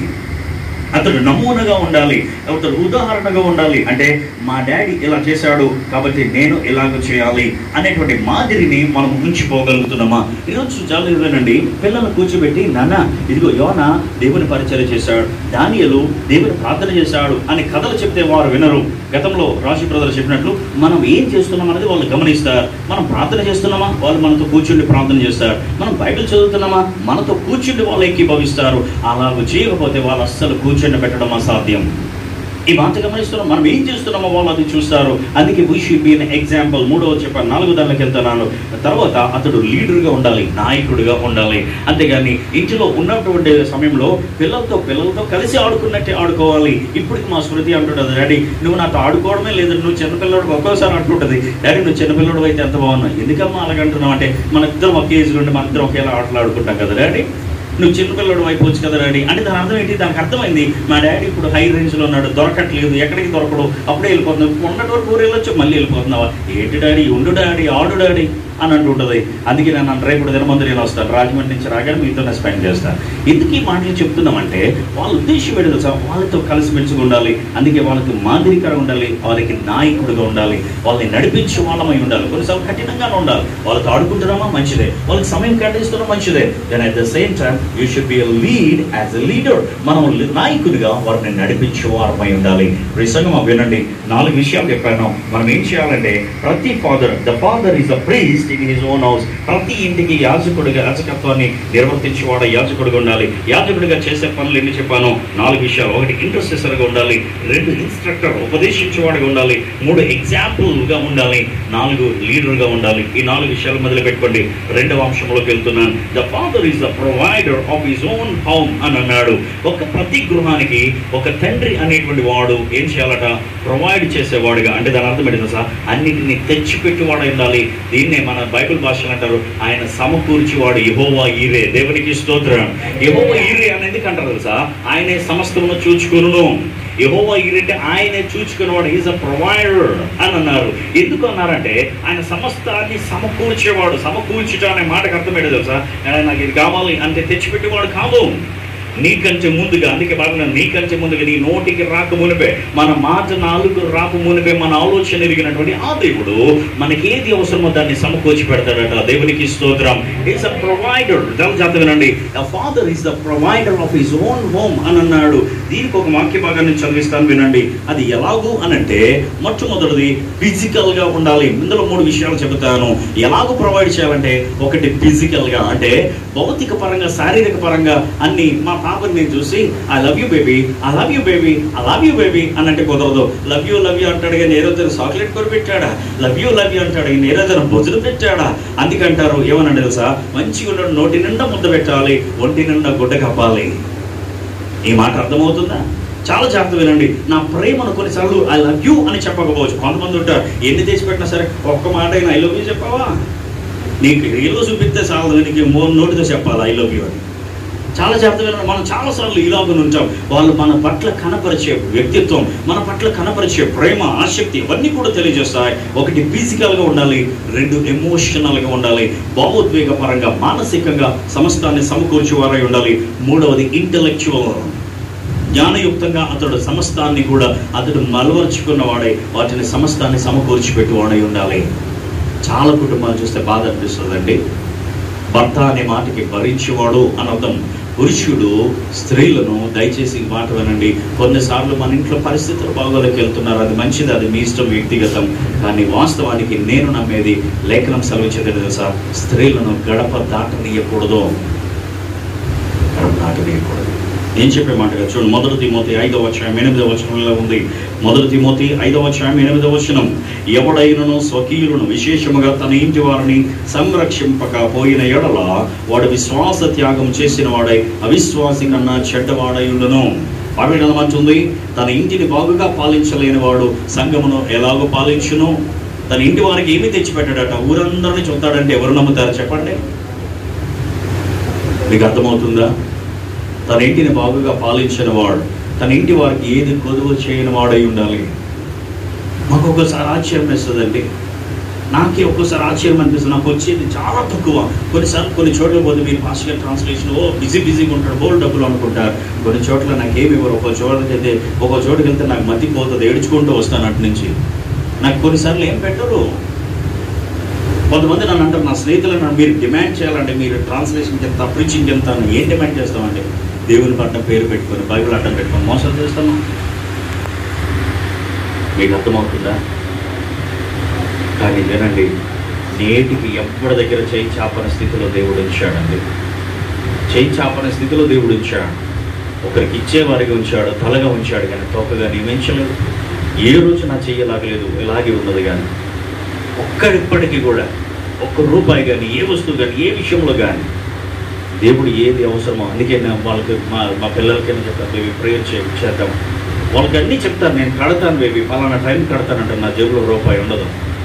అతడు నమూనగా ఉండాలి అతడు ఉదాహరణగా ఉండాలి అంటే మా డాడీ ఇలా చేశాడు కాబట్టి నేను ఇలాగ చేయాలి అనేటువంటి మాదిరిని మనం ఉంచిపోగలుగుతున్నామా ఈరోజు చాలా ఇదేనండి పిల్లలను కూర్చోబెట్టి నాన్న ఇదిగో యోన దేవుని పరిచయం చేశాడు దానియలు దేవుని ప్రార్థన చేశాడు అని కథలు చెప్తే వారు వినరు గతంలో రాశి బ్రదర్ చెప్పినట్లు మనం ఏం చేస్తున్నాం అనేది వాళ్ళు గమనిస్తారు మనం ప్రార్థన చేస్తున్నామా వాళ్ళు మనతో కూర్చుండి ప్రార్థన చేస్తారు మనం బైబిల్ చదువుతున్నామా మనతో కూర్చుండి వాళ్ళు ఏకీభవిస్తారు అలాగ చేయకపోతే వాళ్ళు అస్సలు కూర్చుండి పెట్టడం అసాధ్యం ఈ మాట గమనిస్తున్నాం మనం ఏం చేస్తున్నామో వాళ్ళు అది చూస్తారు అందుకే వీ షుడ్ బి ఎగ్జాంపుల్ మూడవ చెప్పాను నాలుగు దానిలోకి వెళ్తున్నాను తర్వాత అతడు లీడర్గా ఉండాలి నాయకుడిగా ఉండాలి అంతేగాని ఇంటిలో ఉన్నటువంటి సమయంలో పిల్లలతో పిల్లలతో కలిసి ఆడుకున్నట్టే ఆడుకోవాలి ఇప్పటికి మా స్మృతి అంటుంటుంది డాడీ నువ్వు నాతో ఆడుకోవడమే లేదు నువ్వు చిన్నపిల్లడు ఒక్కోసారి అంటుంటుంది డాడీ నువ్వు చిన్నపిల్లడు అయితే ఎంత బాగున్నావు ఎందుకమ్మా అలాగంటున్నావు అంటే మన ఇద్దరం ఒకే ఏజ్ నుండి మన ఇద్దరం ఒకేలా ఆటలు ఆడుకుంటాం కదా డాడీ నువ్వు చిన్నపిల్లడు అయిపోవచ్చు కదా డాడీ అంటే దాని అర్థం ఏంటి దానికి అర్థమైంది మా డాడీ ఇప్పుడు హై రేంజ్లో ఉన్నాడు దొరకట్లేదు ఎక్కడికి దొరకడు అప్పుడే వెళ్ళిపోతున్నావు ఇప్పుడు ఉన్నటి వరకు ఊరు వెళ్ళొచ్చు మళ్ళీ వెళ్ళిపోతున్నావా ఏంటి డాడీ ఉండు డాడీ ఆడు డాడీ అని అంటుంటుంది అందుకే నేను రేపు ఇప్పుడు దినమంది నేను వస్తాను రాజమండ్రి నుంచి రాగానే మీతోనే స్పెండ్ చేస్తాను ఎందుకు ఈ మాటలు చెప్తున్నామంటే వాళ్ళ ఉద్దేశం ఏంటి తెలుసా వాళ్ళతో కలిసిమెలిసి ఉండాలి అందుకే వాళ్ళకి మాదిరికరంగా ఉండాలి వాళ్ళకి నాయకుడిగా ఉండాలి వాళ్ళని నడిపించే వాళ్ళమై ఉండాలి కొన్నిసార్లు కఠినంగానే ఉండాలి వాళ్ళతో ఆడుకుంటున్నామా మంచిదే వాళ్ళకి సమయం కేటాయిస్తున్నా మంచిదే then at the same time you should be lead as a leader మనం నాయకుడిగా వారిని నడిపించే వారమై ఉండాలి ప్రసంగం వినండి నాలుగు విషయాలు చెప్పాను మనం ఏం చేయాలంటే ప్రతి father the father is the priest in his own house ప్రతి ఇంటికి యాజకుడిగా యాజకత్వాన్ని నిర్వర్తించేవాడు యాజకుడిగా ఉండాలి యాజకుడిగా చేసే పనులు ఎన్ని చెప్పాను నాలుగు విషయాలు ఒకటి intercessor గా ఉండాలి రెండు ఇన్స్ట్రక్టర్ ఉపదేశించేవాడుగా ఉండాలి మూడు example గా ఉండాలి నాలుగు leader గా ఉండాలి ఈ నాలుగు విషయాలు మొదలు పెట్టుకోండి రెండవ అంశంలోకి వెళ్తున్నాను the father is the provider of his own home అని అన్నాడు ఒక ప్రతి గృహానికి ఒక తండ్రి అనేటువంటి వాడు ఏం చేయాలట ప్రొవైడ్ చేసేవాడుగా అంటే దాని అర్థం ఏంటి తెలుసా అన్నిటిని తెచ్చిపెట్టేవాడు ఉండాలి దీన్నే మన బైబిల్ భాషలో అంటారు ఆయన సమకూర్చివాడు యహోవా ఈరే దేవునికి స్తోత్రం యహోవా ఈరే అని ఎందుకు అంటారు తెలుసా ఆయనే సమస్తమును చూచుకును యహోవా ఈరే అంటే ఆయనే చూచుకునేవాడు ఈజ్ అ ప్రొవైడర్ అని అన్నారు ఎందుకు అన్నారంటే ఆయన సమస్తాన్ని సమకూర్చేవాడు సమకూర్చుట అనే మాటకు అర్థం ఏంటో తెలుసా ఆయన నాకు ఇది కావాలి అంటే తెచ్చిపెట్టేవాడు కాదు నీకంటే ముందుగా అందుకే బాగా నీకంటే ముందుగా నీ నోటికి రాక మునిపే మన మాట నాలుగు రాక మునిపే మన ఆలోచన ఎరిగినటువంటి ఆ దేవుడు మనకి ఏది అవసరమో దాన్ని సమకూర్చి పెడతాడట దేవునికి స్తోత్రం ఈస్ అ ప్రొవైడర్ జాత వినండి the father is the provider of his own home అని అన్నాడు దీనికి ఒక వాక్య భాగాన్ని చదివిస్తాను వినండి అది ఎలాగూ అనంటే మొట్టమొదటిది ఫిజికల్ గా ఉండాలి ఇందులో మూడు విషయాలు చెబుతాను ఎలాగూ ప్రొవైడ్ చేయాలంటే ఒకటి ఫిజికల్ గా అంటే భౌతిక పరంగా శారీరక పరంగా అన్ని మా పాపని నేను చూసి I love you baby I love you baby I love you baby అని అంటే కుదరదు లవ్ యూ లవ్ యూ అంటాడు కానీ ఏ రోజు చాక్లెట్ కొని పెట్టాడా లవ్ యూ లవ్ యూ అంటాడు కానీ ఏ రోజు బొజులు పెట్టాడా అందుకంటారు ఏమనండి తెలుసా మంచిగా ఉండడు నోటి నిండా ముద్ద పెట్టాలి ఒంటి నిండా గుడ్డ కప్పాలి ఈ మాట అర్థమవుతుందా చాలా జాగ్రత్త వినండి నా ప్రేమను కొన్నిసార్లు ఐ లవ్ యూ అని చెప్పకపోవచ్చు కొంతమంది ఉంటారు ఎన్ని తెచ్చి పెట్టినా సరే ఒక్క మాట అయినా ఐ లవ్ యూ చెప్పావా నీకు రీల్లో చూపిస్తే చాలదు నీకు మో నోటితో చెప్పాలి ఐ లవ్ యూ అని చాలా జాగ్రత్తగా మనం చాలాసార్లు ఇలాగ ఉంటాం వాళ్ళు మన పట్ల కనపరిచే వ్యక్తిత్వం మన పట్ల కనపరిచే ప్రేమ ఆసక్తి ఇవన్నీ కూడా తెలియజేస్తాయి ఒకటి ఫిజికల్గా ఉండాలి రెండు ఎమోషనల్గా ఉండాలి భావోద్వేగపరంగా మానసికంగా సమస్తాన్ని సమకూర్చేవారై ఉండాలి మూడవది ఇంటలెక్చువల్ జ్ఞానయుక్తంగా అతడు సమస్తాన్ని కూడా అతడు మలవర్చుకున్నవాడై వాటిని సమస్తాన్ని సమకూర్చిపెట్టువాడై ఉండాలి చాలా కుటుంబాలు చూస్తే బాధ అనిపిస్తుందండి భర్త అనే మాటకి భరించేవాడు అనర్థం పురుషుడు స్త్రీలను దయచేసి ఈ మాట వినండి కొన్నిసార్లు మన ఇంట్లో పరిస్థితులు బాగోలేక వెళ్తున్నారు అది మంచిది అది మీ ఇష్టం వ్యక్తిగతం కానీ వాస్తవానికి నేను నమ్మేది లేఖనం సెలవిచ్చేది తెలుసా స్త్రీలను గడప దాటనీయకూడదు గడప దాటనీయకూడదు నేను చెప్పే మాటగా చూడండి మొదటి తిమోతి ఐదవ అధ్యాయం ఎనిమిదవ వచనంలో ఉంది మొదటి తిమోతి ఐదవ అధ్యాయం ఎనిమిదవ వచనం ఎవడైనను స్వకీయులను విశేషముగా తన ఇంటి వారిని సంరక్షింపక పోయిన ఎడల వాడు విశ్వాస త్యాగం చేసిన వాడై అవిశ్వాసి కన్నా చెడ్డవాడై ఉండును పడగలమంటుంది తన ఇంటిని బాగుగా పాలించలేని వాడు సంఘమును ఎలాగో పాలించును తన ఇంటి వారికి ఏమి తెచ్చిపెట్టాడట ఊరందరినీ చూస్తాడంటే ఎవరు నమ్ముతారు చెప్పండి మీకు అర్థమవుతుందా తన ఇంటిని బాగుగా పాలించిన వాడు తన ఇంటి వారికి ఏది కొదువు చేయని వాడై ఉండాలి మాకు ఒక్కోసారి ఆశ్చర్యం వేస్తుందండి నాకే ఒక్కోసారి ఆశ్చర్యం అనిపిస్తుంది నాకు వచ్చేది చాలా తక్కువ కొన్నిసార్లు కొన్ని చోట్ల పోతే మీరు భాషగా ట్రాన్స్లేషన్ ఓ బిజీ బిజీగా ఉంటాడు బోల్ డబ్బులు అనుకుంటారు కొన్ని చోట్ల నాకు ఏమి ఇవ్వరు ఒక చోటకి అయితే ఒక చోటుకి వెళ్తే నాకు మతిపోతుంది ఏడ్చుకుంటూ వస్తాను అటు నుంచి నాకు కొన్నిసార్లు ఏం పెట్టరు కొంతమంది నన్ను అంటారు నా స్నేహితులు నన్ను మీరు డిమాండ్ చేయాలంటే మీరు ట్రాన్స్లేషన్కి ఎంత ప్రీచింగ్కి ఎంత అని ఏం డిమాండ్ చేస్తామండి దేవుని పట్ల పేరు పెట్టుకొని బైబిల్ అడ్డం పెట్టుకొని మోసం చేస్తాము మీకు అర్థమవుతుందా కానీ వినండి నేటికి ఎవరి దగ్గర చేయి చాపన స్థితిలో దేవుడు ఉంచాడండి చేయి చాపన స్థితిలో దేవుడు ఉంచాడు ఒకరికి ఇచ్చేవారిగా ఉంచాడు తలగా ఉంచాడు కానీ తోకగా నియమించలేదు ఏ రోజు నా చెయ్యలాగలేదు ఇలాగే ఉన్నది కానీ ఒక్కడిప్పటికీ కూడా ఒక్క రూపాయి కానీ ఏ వస్తువు కానీ ఏ విషయంలో కానీ దేవుడు ఏది అవసరమో అందుకే నేను వాళ్ళకి మా మా పిల్లలకైనా చెప్తాను బేబీ ప్రేయర్ చే చేద్దాం వాళ్ళకి అన్నీ చెప్తాను నేను కడతాను బేబీ పలానా టైం కడతానంటే నా జేబులో రూపాయి ఉండదు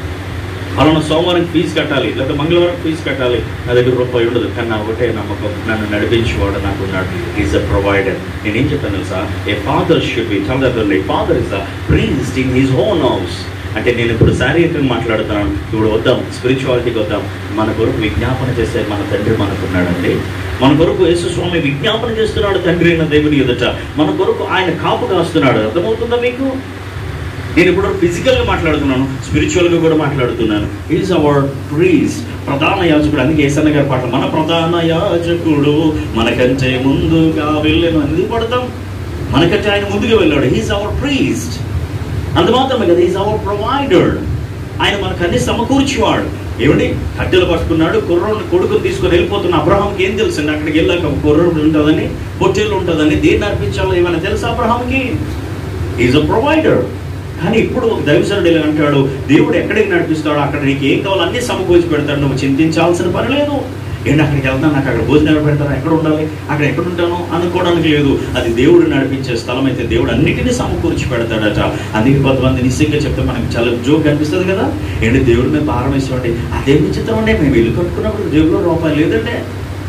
పలానా సోమవారం ఫీజు కట్టాలి లేదా మంగళవారం ఫీజు కట్టాలి నా దగ్గర రూపాయి ఉండదు కానీ నా ఒకటే నమ్మకం నన్ను నడిపించేవాడు నాకు ఉన్నాడు ఈజ్ అ ప్రొవైడర్ నేనేం చెప్పాను తెలుసా ఏ ఫాదర్ షుడ్ బి చదవండి father is the priest in his own house అంటే నేను ఇప్పుడు శారీరకంగా మాట్లాడుతున్నాను ఇప్పుడు వద్దాం స్పిరిచువాలిటీకి వద్దాం మన కొరకు విజ్ఞాపన చేసే మన తండ్రి మనకున్నాడండి మన కొరకు యేసు స్వామి విజ్ఞాపన చేస్తున్నాడు తండ్రి అయిన దేవుని ఎదుట మన కొరకు ఆయన కాపు కాస్తున్నాడు అర్థమవుతుందా మీకు నేను ఇప్పుడు ఫిజికల్గా మాట్లాడుతున్నాను స్పిరిచువల్గా కూడా మాట్లాడుతున్నాను ఈజ్ అవర్ ప్రీస్ ప్రధాన యాజకుడు అందుకే ఏసన్న గారి పాట మన ప్రధాన యాజకుడు మనకంటే ముందుగా వెళ్ళను ఎందుకు పడతాం మనకంటే ఆయన ముందుగా వెళ్ళాడు హీస్ అవర్ ప్రీస్ట్ అంత మాత్రమే కదా ఈజ్ అవర్ ప్రొవైడర్ ఆయన మనకు అన్ని సమకూర్చేవాడు ఏమండి కట్టెలు పట్టుకున్నాడు కుర్రోని కొడుకుని తీసుకొని వెళ్ళిపోతున్న అబ్రహాంకి ఏం తెలుసండి అక్కడికి వెళ్ళాక కుర్రోడు ఉంటుందని పొట్టేళ్ళు ఉంటుందని దేన్ని అర్పించాలో ఏమైనా తెలుసా అబ్రహాంకి ఈజ్ అ ప్రొవైడర్ కానీ ఇప్పుడు ఒక దైవసరుడు ఇలా అంటాడు దేవుడు ఎక్కడికి నడిపిస్తాడో అక్కడ నీకు ఏం కావాలో అన్ని సమకూర్చి పెడతాడు నువ్వు చింతించాల్సిన పని లేదు ఏంటి అక్కడికి వెళ్తాను నాకు అక్కడ భోజనాలు పెడతాను ఎక్కడ ఉండాలి అక్కడ ఎక్కడ ఉంటాను అనుకోవడానికి లేదు అది దేవుడు నడిపించే స్థలం అయితే దేవుడు అన్నిటినీ సమకూర్చి పెడతాడట అందుకే కొంతమంది నిశ్చయంగా చెప్తే మనకి చాలా జోక్ అనిపిస్తుంది కదా ఏంటి దేవుడి మీద భారం వేసుకోండి అదేం విచిత్రం అండి మేము ఇల్లు కట్టుకున్నప్పుడు జేబులో రూపాయలు లేదంటే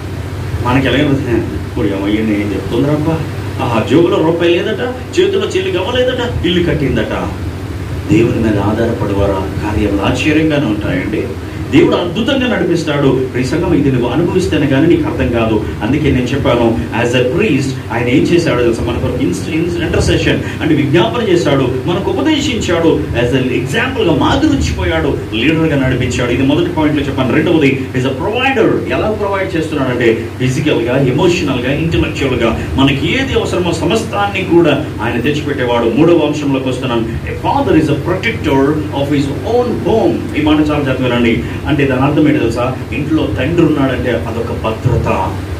మనకి ఎలాగైనా ఇప్పుడు ఏమయ్యండి ఏం చెప్తుందిరప్ప ఆ జోబులో రూపాయి లేదట చేతిలో చెల్లి గవ్వలేదట ఇల్లు కట్టిందట దేవుని మీద ఆధారపడేవారు కార్యాలు ఆశ్చర్యంగానే ఉంటాయండి దేవుడు అద్భుతంగా నడిపిస్తాడు ఈ సంఘం ఇది నువ్వు అనుభవిస్తేనే కానీ నీకు అర్థం కాదు అందుకే నేను చెప్పాను యాజ్ అ ప్రీస్ట్ ఆయన ఏం చేశాడు తెలుసా మన కొరకు ఇంటర్సెషన్ అంటే విజ్ఞాపన చేశాడు మనకు ఉపదేశించాడు యాజ్ అ ఎగ్జాంపుల్ గా మాదిరిచ్చిపోయాడు లీడర్ గా నడిపించాడు ఇది మొదటి పాయింట్ లో చెప్పాను రెండవది ఇస్ అ ప్రొవైడర్ ఎలా ప్రొవైడ్ చేస్తున్నాడంటే ఫిజికల్ గా ఎమోషనల్ గా ఇంటలెక్చువల్ గా మనకి ఏది అవసరమో సమస్తాన్ని కూడా ఆయన తెచ్చిపెట్టేవాడు మూడవ అంశంలోకి వస్తున్నాను a father is a protector of his own home ఈ మాట చాలా చదివానండి అంటే దాని అర్థం ఏంటి తెలుసా ఇంట్లో తండ్రి ఉన్నాడంటే అదొక భద్రత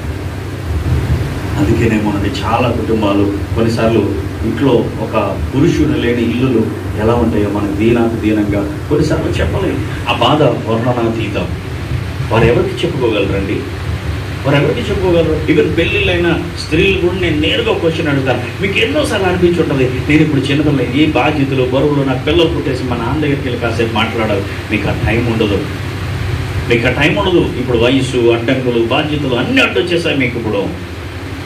అందుకేనేమోనండి చాలా కుటుంబాలు కొన్నిసార్లు ఇంట్లో ఒక పురుషుడు లేని ఇల్లులు ఎలా ఉంటాయో మనకు దీనాకు దీనంగా కొన్నిసార్లు చెప్పలేము ఆ బాధ వర్ణనాతీతం వారు ఎవరికి చెప్పుకోగలరండి వారు ఎవరికి చెప్పుకోగలరు ఈవెన్ పెళ్ళిళ్ళైన స్త్రీలు కూడా నేను నేరుగా క్వశ్చన్ అడుగుతాను మీకు ఎన్నోసార్లు అనిపించి ఉంటుంది నేను ఇప్పుడు చిన్నపిల్ల ఏ బాధ్యతలు బరువులు నాకు పిల్లలు పుట్టేసి మా నాన్న దగ్గరికి వెళ్ళి కాసేపు మాట్లాడాలి మీకు ఆ టైం ఉండదు మీకు ఆ టైం ఉండదు ఇప్పుడు వయసు అడ్డంకులు బాధ్యతలు అన్నీ అడ్డు వచ్చేసాయి మీకు ఇప్పుడు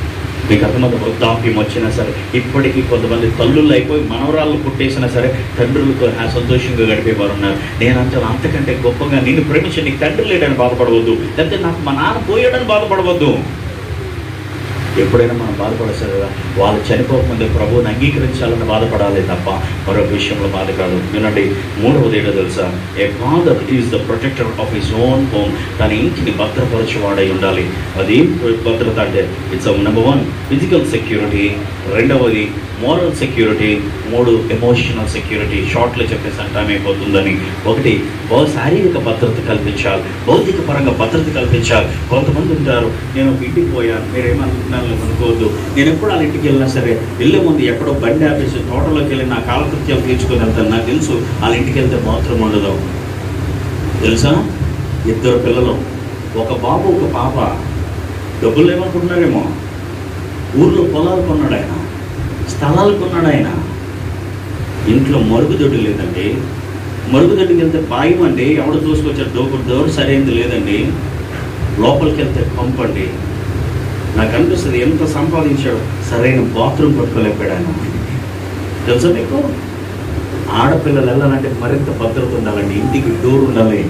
మీకు అర్థమంత వృద్ధాప్యం వచ్చినా సరే ఇప్పటికీ కొంతమంది తల్లులు అయిపోయి మనవరాళ్ళు పుట్టేసినా సరే తండ్రులతో హ్యా సంతోషంగా గడిపేవారు ఉన్నారు నేను అంటాను అంతకంటే గొప్పగా నేను ప్రేమించి నీకు తండ్రి లేడని బాధపడవద్దు లేకపోతే నాకు మా నాన్న పోయాడని బాధపడవద్దు ఎప్పుడైనా మనం బాధపడచ్చు కదా వాళ్ళు చనిపోకముందే ప్రభువుని అంగీకరించాలని బాధపడాలి తప్ప మరో విషయంలో బాధ కాదు వినండి మూడవది ఏంటో తెలుసా a father is the protector of his own home తన ఇంటిని భద్రపరచువాడై ఉండాలి అది భద్రత అంటే it's number one physical security రెండవది మోరల్ సెక్యూరిటీ మూడు ఎమోషనల్ సెక్యూరిటీ షార్ట్లో చెప్పేసి టైం అయిపోతుందని ఒకటి బహు శారీరక భద్రత కల్పించాలి భౌతిక పరంగా భద్రత కల్పించాలి కొంతమంది ఉంటారు నేను ఒక ఇంటికి పోయాను మీరేమనుకుంటున్నాను అనుకోవద్దు నేను ఎప్పుడు వాళ్ళ ఇంటికి వెళ్ళినా సరే వెళ్ళే ముందు ఎక్కడో బండి ఆపేసి తోటలోకి వెళ్ళి నా కాలకృత్యాలు తీర్చుకొని వెళ్తాను నాకు తెలుసు వాళ్ళ ఇంటికి వెళ్తే మాత్రం ఉండదు తెలుసా ఇద్దరు పిల్లలు ఒక బాబు ఒక పాప డబ్బులు ఏమనుకుంటున్నారేమో ఊర్లో పొలాలు కొన్నాడు ఆయన స్థలాలు కొన్నాడు ఆయన ఇంట్లో మరుగుదొడ్డి లేదండి మరుగుదొడ్డికి వెళ్తే భయం అండి ఎవడు చూసుకొచ్చారు దోపుడు దోరు సరైనది లేదండి లోపలికి వెళ్తే పంపండి నాకు అనిపిస్తుంది ఎంత సంపాదించాడు సరైన బాత్రూమ్ పట్టుకోలేకపోయాడు ఆయన తెలుసా మీకు ఆడపిల్లలు వెళ్ళాలంటే మరింత భద్రత ఉండాలండి ఇంటికి డోర్ ఉండాలి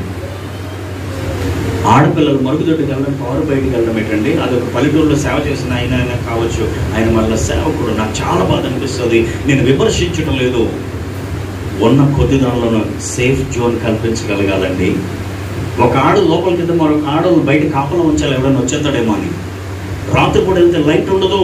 ఆడపిల్లలు మరుగుదొడ్డికి వెళ్ళడం పవర్ బయటికి వెళ్ళడం ఏంటండి అది ఒక పల్లెటూరులో సేవ చేసిన ఆయన ఆయన కావచ్చు ఆయన మళ్ళీ సేవకుడు నాకు చాలా బాధ అనిపిస్తుంది నేను విమర్శించడం లేదు ఉన్న కొద్ది దానిలో సేఫ్ జోన్ కల్పించగలగాలండి ఒక ఆడు లోపలికి వెళ్తే మరొక ఆడు బయట కాపలా ఉంచాలి ఎవరైనా వచ్చేస్తాడేమో అని రాత్రి పూట వెళ్తే లైట్ ఉండదు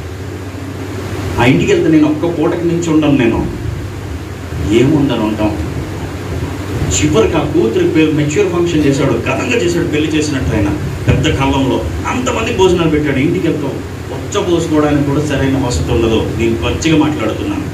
ఆ ఇంటికి వెళ్తే నేను ఒక్క పూటకి నుంచి ఉండను నేను ఏముందని ఉంటాం చివరికి ఆ కూతురి పేరు మెచ్యూర్ ఫంక్షన్ చేశాడు ఘనంగా చేశాడు పెళ్లి చేసినట్టు ఆయన పెద్ద కాలంలో అంతమంది భోజనాలు పెట్టాడు ఇంటికి వెళ్తాం వచ్చ పోసుకోవడానికి కూడా సరైన వసతి ఉండదు నేను పచ్చిగా మాట్లాడుతున్నాను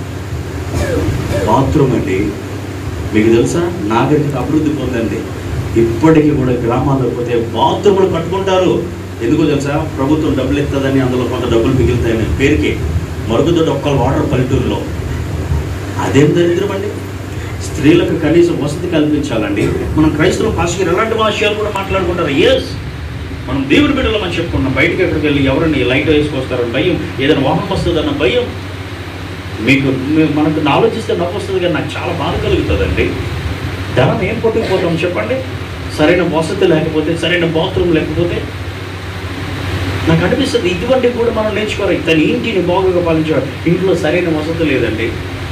బాత్రూమ్ అండి మీకు తెలుసా నాగరికత అభివృద్ధి పొందండి ఇప్పటికీ కూడా గ్రామాల్లో పోతే బాత్రూములు కట్టుకుంటారు ఎందుకో తెలుసా ప్రభుత్వం డబ్బులు ఇస్తుందని అందులో కొంత డబ్బులు మిగులుతాయని పేరుకి మరుగుదొడ్డి ఒక్కరు వాటర్ పల్లెటూరులో అదేం దరిద్రం అండి స్త్రీలకు కనీసం వసతి కల్పించాలండి మనం క్రైస్తవ భాషకి ఎలాంటి విషయాలు కూడా మాట్లాడుకుంటారు ఎస్ మనం దేవుడి బిడ్డలు మనం చెప్పుకున్నాం బయటకు ఎక్కడికి వెళ్ళి ఎవరిని లైట్ వేసుకొస్తారని భయం ఏదైనా వాహనం వస్తుందన్న భయం మీకు మీ- మనకు ఆలోచిస్తే నవ్వు వస్తుంది కానీ నాకు చాలా బాధ కలుగుతుందండి ధనం ఏం పట్టుకుపోతాం చెప్పండి సరైన వసతి లేకపోతే సరైన బాత్రూమ్ లేకపోతే నాకు అనిపిస్తుంది ఇటువంటి కూడా మనం నేర్చుకోవాలి తన ఇంటిని బాగుగా పాలించాడు ఇంట్లో సరైన వసతి లేదండి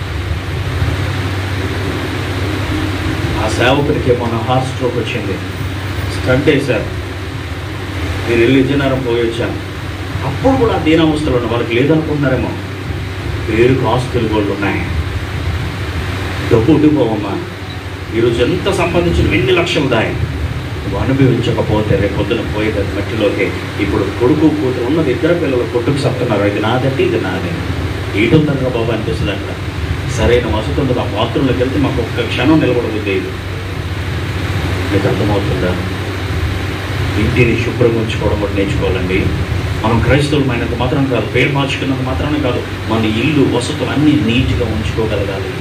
ఆ సేవకుడికి మన హార్ట్ స్ట్రోక్ వచ్చింది స్టంట్ వేశారు నేను వెళ్ళి విజయనగరం పోయి వచ్చాను అప్పుడు కూడా ఆ దీనావస్థలో ఉన్న వాళ్ళకి లేదనుకుంటున్నారేమో పేరుకు ఆస్తులు కూడా ఉన్నాయి డబ్బు ఉండిపోవమ్మా ఈరోజు ఎంత సంపాదించిన ఎన్ని లక్షలు దాయి నువ్వు అనుభవించకపోతే రేపు పొద్దున పోయేది మట్టిలోకి ఇప్పుడు కొడుకు కూతురు ఉన్నది ఇద్దరు పిల్లలు కొట్టుకు చెప్తున్నారు ఇది నాదంటే ఇది నాదే ఏటుందనరా బాబు అనిపిస్తుంది అక్కడ సరైన వసతి ఉండదు ఆ బాత్రూంలోకి వెళ్తే మాకు ఒక్క క్షణం నిలబడబుద్ది ఇది మీకు అర్థమవుతుందా ఇంటిని శుభ్రంగా ఉంచుకోవడం కూడా నేర్చుకోవాలండి మనం క్రైస్తవులమైనంత మాత్రం కాదు పేరు మార్చుకున్నంత మాత్రమే కాదు మన ఇల్లు వసతులు అన్నీ నీట్గా ఉంచుకోగలగాలి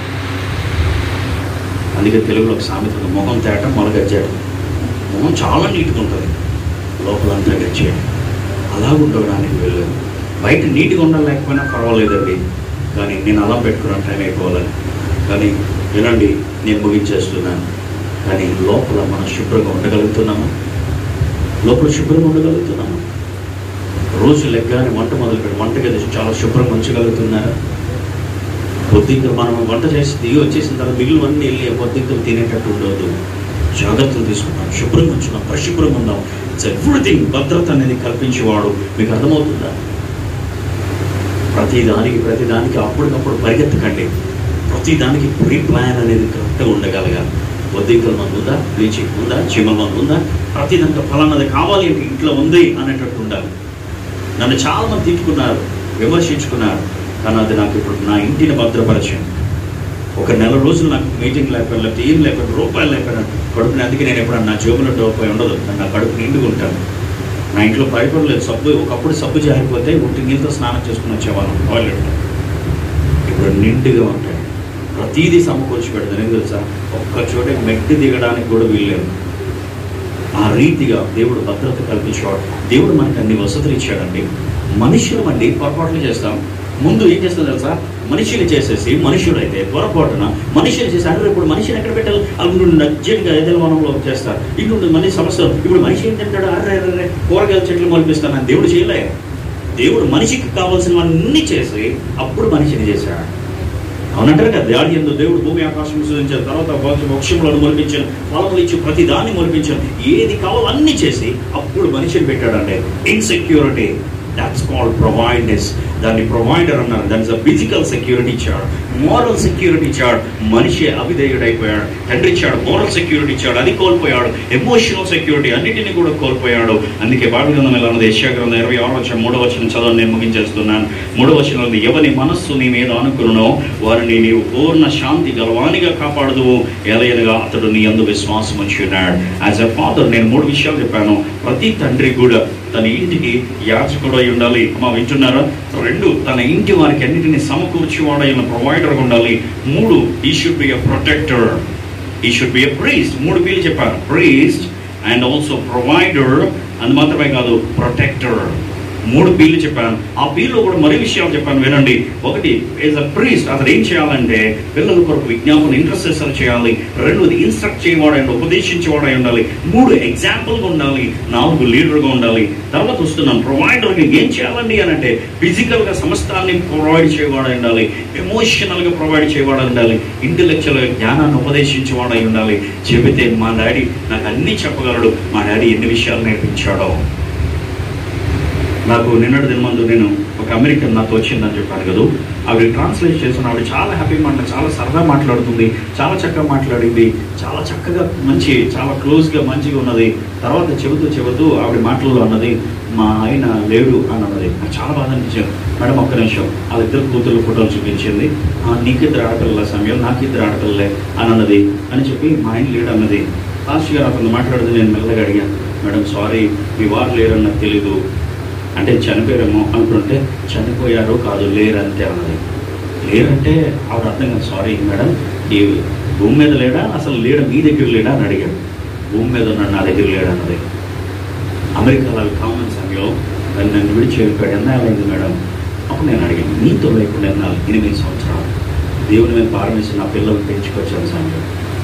అందుకే తెలుగులో ఒక సామెత ఉంది, మొహం తేట మొలగచ్చాడు మొహం చాలా నీట్గా ఉంటుంది లోపలంతా గచ్చేయడం అలా ఉండడానికి వెళ్ళు బయట నీట్గా ఉండలేకపోయినా పర్వాలేదండి కానీ నేను అలా పెట్టుకున్న టైం అయిపోవాలని కానీ వినండి నేను ముగించేస్తున్నాను కానీ లోపల మనం శుభ్రంగా ఉండగలుగుతున్నామా లోపల శుభ్రంగా ఉండగలుగుతున్నామా రోజు లెగ్గానే వంట మొదలుపెట్టి వంటగది చాలా శుభ్రంగా ఉంచగలుగుతున్నారా పొద్దుగా మనం వంట చేసి దిగి వచ్చేసిన తర్వాత మిగిలినవన్నీ వెళ్ళి పొద్దుగా తినేటట్టు ఉండదు జాగ్రత్తలు తీసుకుంటాం శుభ్రంగా ఉంచున్నాం పరిశుభ్రంగా ఉందాం ఇట్స్ ఎవ్రీథింగ్ భద్రత అనేది కల్పించేవాడు మీకు అర్థమవుతుందా ప్రతి దానికి ప్రతి దానికి అప్పటికప్పుడు పరిగెత్తకండి ప్రతి దానికి ప్రీ ప్లాన్ అనేది కరెక్ట్గా ఉండగలగాలి వద్దీకల మందు ఉందా బ్లీచింగ్ ఉందా చీమల మందు ఉందా ప్రతి దాంట్లో ఫలానది కావాలి అంటే ఇంట్లో ఉంది అనేటట్టు ఉండాలి నన్ను చాలా మంది తిట్టుకున్నారు విమర్శించుకున్నారు కానీ అది నాకు ఇప్పుడు నా ఇంటిని భద్రపరిచింది ఒక నెల రోజులు నాకు మీటింగ్ లేకపోయినా లేకపోతే ఏం లేకపోయినా రూపాయలు లేకపోయినా కడుపుని అందుకే నేను ఎప్పుడు నా జోబులో రూపాయి ఉండదు నా కడుపు నిండుగా ఉంటాను నా ఇంట్లో భయపడలేదు సబ్బు ఒకప్పుడు సబ్బు జారిపోతే ఒంటి నీళ్ళతో స్నానం చేసుకుని వచ్చేవాళ్ళం టాయిలెట్ ఇప్పుడు నిండుగా ఉంటాయి ప్రతీదీ సమకూర్చి పెడతాను ఏం తెలుసా ఒక్క చోట మెట్టి దిగడానికి కూడా వీల్లేదు ఆ రీతిగా దేవుడు భద్రత కల్పించేవాడు దేవుడు మనకి అన్ని వసతులు ఇచ్చాడండి మనుషులు అండి పొరపాట్లు చేస్తాం ముందు ఏం చేస్తాం తెలుసా మనుషులు చేసేసి మనుషుడైతే పొరపాటున మనుషులు చేసి అంటే ఇప్పుడు మనిషిని ఎక్కడ పెట్టాలి అల్లుండి అర్జెంట్గా ఏదైనా వనంలో చేస్తారు ఇల్లు మనిషి సమస్య ఇప్పుడు మనిషి ఏం తింటాడు అర్రే అర్రే కూరగాయల చెట్లు మొలిపిస్తాను దేవుడు చేయలే దేవుడు మనిషికి కావాల్సినవన్నీ చేసి అప్పుడు మనిషిని చేశాడు అవునంటారు కదా దాడి ఎందు దేవుడు భూమి ఆకాశం సృజించిన తర్వాత వృక్షములను మొలిపించాను ఫలములు ఇచ్చి ప్రతి దాన్ని మొలిపించాను ఏది కావాలో అన్ని చేసి అప్పుడు మనిషిని పెట్టాడంటే ఇన్సెక్యూరిటీ దాట్స్ కాల్డ్ ప్రొవైడెస్ దాన్ని ప్రొవైడర్ అన్నారు దాని ఫిజికల్ సెక్యూరిటీ ఇచ్చాడు మోరల్ సెక్యూరిటీ ఇచ్చాడు మనిషి అవిధేయుడైపోయాడు తండ్రి ఇచ్చాడు మోరల్ సెక్యూరిటీ ఇచ్చాడు అది కోల్పోయాడు ఎమోషనల్ సెక్యూరిటీ అన్నిటిని కూడా కోల్పోయాడు అందుకే బాబు గ్రంథం ఎలా ఉన్నది యశ్యా గ్రంథం ఇరవై ఆరు వచ్చిన మూడవ వచ్చిన చదువు నేను ముగించేస్తున్నాను మూడవ వచ్చిన ఉంది ఎవరి మనస్సు నీ మీద అనుకున్నో వారిని నీవు పూర్ణ శాంతి గలవానిగా కాపాడుదువు ఎలయనగా అతడు నీ అందు విశ్వాసం ఉంచి ఉన్నాడు యాజ్ ఎ ఫాదర్ నేను మూడు విషయాలు చెప్పాను ప్రతి తండ్రి కూడా తన ఇంటికి యాచకుడు అయి ఉండాలి అమ్మ వింటున్నారా రెండు తన ఇంటి వారికి అన్నిటిని సమకూర్చేవాడైన ప్రొవైడర్ ఉండాలి మూడు he should be a protector he should be a priest మూడు వీళ్ళు చెప్పారు ప్రీస్ట్ అండ్ ఆల్సో ప్రొవైడర్ అది మాత్రమే కాదు ప్రొటెక్టర్ మూడు బీలు చెప్పాను ఆ బీల్లో కూడా మరీ విషయాలు చెప్పాను వినండి ఒకటి ఏజ్ అ ప్రీస్ట్ అతను ఏం చేయాలంటే పిల్లల కొరకు విజ్ఞాపన ఇంట్రెస్టెసర్ చేయాలి రెండోది ఇన్స్ట్రక్ట్ చేయవాడై ఉపదేశించేవాడై ఉండాలి మూడు ఎగ్జాంపుల్గా ఉండాలి నాలుగు లీడర్గా ఉండాలి తర్వాత వస్తున్నాను ప్రొవైడర్కి ఏం చేయాలండి అని అంటే ఫిజికల్గా సమస్తాన్ని ప్రొవైడ్ చేయవాడై ఉండాలి ఎమోషనల్గా ప్రొవైడ్ చేయవాడై ఉండాలి ఇంటలెక్చువల్ జ్ఞానాన్ని ఉపదేశించేవాడై ఉండాలి చెబితే మా డాడీ నాకు అన్నీ చెప్పగలడు మా డాడీ ఎన్ని విషయాలు నేర్పించాడో నాకు నిన్నటి దినమందు నేను ఒక అమెరికన్ నాతో వచ్చిందని చెప్పాను కదా ఆవిడ ట్రాన్స్లేట్ చేసిన ఆవిడ చాలా హ్యాపీ మాట చాలా సరదా మాట్లాడుతుంది చాలా చక్కగా మాట్లాడింది చాలా చక్కగా మంచి చాలా క్లోజ్గా మంచిగా ఉన్నది తర్వాత చెబుతూ చెబుతూ ఆవిడ మాటల్లో అన్నది మా ఆయన లేడు అని అన్నది నాకు చాలా బాధ అనిపించింది మేడం ఒక్క నిమిషం వాళ్ళ ఇద్దరు కూతురు ఫోటోలు చూపించింది "ఆ, నీకు ఇద్దరు ఆడపిల్లల సమయం నాకు ఇద్దరు ఆడపిల్లలే అని అన్నది అని చెప్పి మా ఆయన లేడు అన్నది లాస్ట్ గారు అతను మాట్లాడితే నేను మెల్లగా అడిగాను మేడం సారీ మీ వారు లేరని నాకు తెలీదు అంటే చనిపోయారేమో అనుకుంటే చనిపోయారు కాదు లేరంతే అన్నది లేరంటే ఆవిడ అర్థం కాదు సారీ మేడం ఈ భూమి మీద లేడా అసలు లేడా మీ దగ్గర లేడా అని అడిగాడు భూమి మీద ఉన్నాడు నా దగ్గర లేడా అన్నది అమెరికాలో కామన్ సమయంలో దాన్ని నన్ను విడిచి వెళ్ళిపోయాడు ఎన్నాళ్ళైంది మేడం అప్పుడు నేను అడిగాను నీతో లేకుండా ఎన్నాళ్ళు ఎనిమిది సంవత్సరాలు దేవుని మీద భారమేసి నా పిల్లలు పెంచుకొచ్చాను సమయం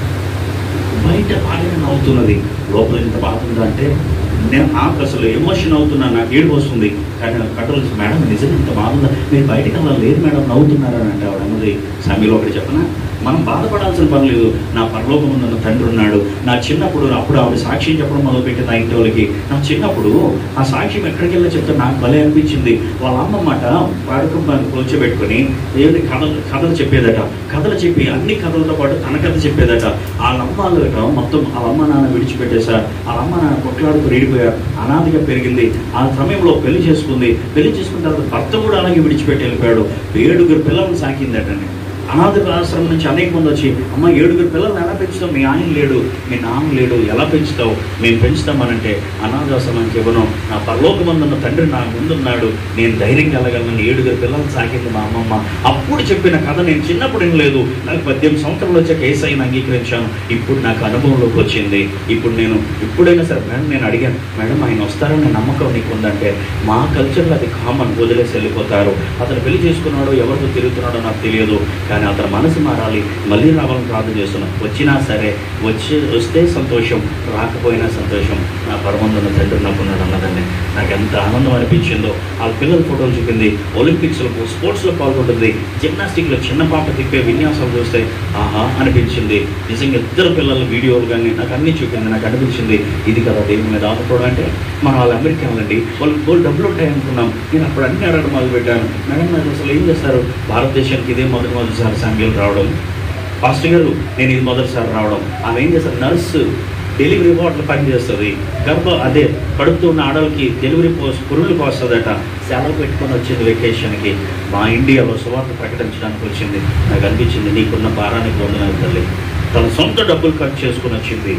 బయట బాగానే నవ్వుతున్నది లోపల ఇంత బాధ ఉందా అంటే నేను నాకు అసలు ఎమోషన్ అవుతున్నా నాకు ఏడుపు వస్తుంది కానీ నాకు కట్టలు మేడం నిజంగా ఇంత బాగుందా మీరు బయటకు అలా లేదు మేడం నవ్వుతున్నారని అంటే ఆవిడ అన్నది సమీలో ఒకటి చెప్పనా మనం బాధపడాల్సిన పని లేదు నా పరలోకం ఉన్న తండ్రి ఉన్నాడు నా చిన్నప్పుడు అప్పుడు ఆవిడ సాక్ష్యం చెప్పడం మొదలుపెట్టింది ఆ ఇంటి వాళ్ళకి నా చిన్నప్పుడు ఆ సాక్ష్యం ఎక్కడికి వెళ్ళి చెప్తే నాకు భలే అనిపించింది వాళ్ళ అమ్మ మాట వాడుకం కూర్చోబెట్టుకొని దేవుని కథలు కథలు చెప్పేదట కథలు చెప్పి అన్ని కథలతో పాటు తన కథ చెప్పేదట వాళ్ళ అమ్మాలట మొత్తం వాళ్ళ అమ్మ నాన్న విడిచిపెట్టేశారు వాళ్ళ అమ్మ నాన్న కొట్లాడుతూ రేడిపోయారు అనాదిగా పెరిగింది ఆ సమయంలో పెళ్లి చేసుకుంది పెళ్లి చేసుకున్న తర్వాత భర్త కూడా అలాగే విడిచిపెట్టి వెళ్ళిపోయాడు ఏడుగురు పిల్లలను సాకిందటండి అనాథ ఆశ్రమం నుంచి అనేక మంది వచ్చి అమ్మ ఏడుగురు పిల్లల్ని ఎలా పెంచుతావు మీ ఆయన లేడు మీ నాన్న లేడు ఎలా పెంచుతావు మేము పెంచుతామనంటే అనాథాశ్రమానికి ఇవ్వను నా పరలోకమందున్న తండ్రి నా ముందున్నాడు నేను ధైర్యం కలగలను ఏడుగురు పిల్లల్ని సాకింది మా అమ్మమ్మ అప్పుడు చెప్పిన కథ నేను చిన్నప్పుడు ఏం లేదు నాకు పద్దెనిమిది సంవత్సరాలు వచ్చాక ఏసైని అంగీకరించాను ఇప్పుడు నాకు అనుభవంలోకి వచ్చింది ఇప్పుడు నేను ఇప్పుడైనా సరే మేడం నేను అడిగాను మేడం ఆయన వస్తారన్న నమ్మకం నీకు ఉందంటే మా కల్చర్లో అది కామన్ వదిలేసి వెళ్ళిపోతారు అతను పెళ్లి చేసుకున్నాడో ఎవరితో తిరుగుతున్నాడో నాకు తెలియదు కానీ అతని మనసు మారాలి మళ్ళీ రావాలని ప్రార్థన చేస్తున్నాం వచ్చినా సరే వచ్చి వస్తే సంతోషం రాకపోయినా సంతోషం నా పరమందున్న తండ్రి నవ్వున్నాడు అన్నదండి నాకు ఎంత ఆనందం అనిపించిందో ఆ పిల్లల ఫోటోలు చూపింది ఒలింపిక్స్లో స్పోర్ట్స్లో పాల్గొంటుంది జిమ్నాస్టిక్లో చిన్న పాప తిప్పే విన్యాసాలు చూస్తే ఆహా అనిపించింది నిజంగా ఇద్దరు పిల్లల వీడియోలు కానీ నాకు అన్ని చూపింది నాకు అనిపించింది ఇది కదా దేవుని మీద ఆధారపడడం అంటే మన వాళ్ళు అమెరికా అండి వాళ్ళు గోల్ డబ్బులు ఉంటాయి అనుకున్నాం నేను అప్పుడు అన్ని అడగడం మొదలు పెట్టాను మేడం నాకు అసలు ఏం చేస్తారు భారతదేశానికి ఇదే మొదటి మొదటిసారి సాంగ్యాలు రావడం ఫాస్ట్ గారు నేను ఇది మొదటిసారి రావడం ఆమె ఏం చేస్తారు నర్సు డెలివరీ వార్డులో పనిచేస్తుంది గర్భ అదే కడుపుతూ ఉన్న ఆడవాళ్ళకి డెలివరీ పోస్ట్ పురులు పోస్తుందట సెలవు పెట్టుకొని వచ్చింది వెకేషన్కి మా ఇండియాలో సువార్త ప్రకటించడానికి వచ్చింది నాకు అనిపించింది నీకున్న భారానికి వందనాలు తల్లి తన సొంత డబ్బులు ఖర్చు చేసుకుని వచ్చింది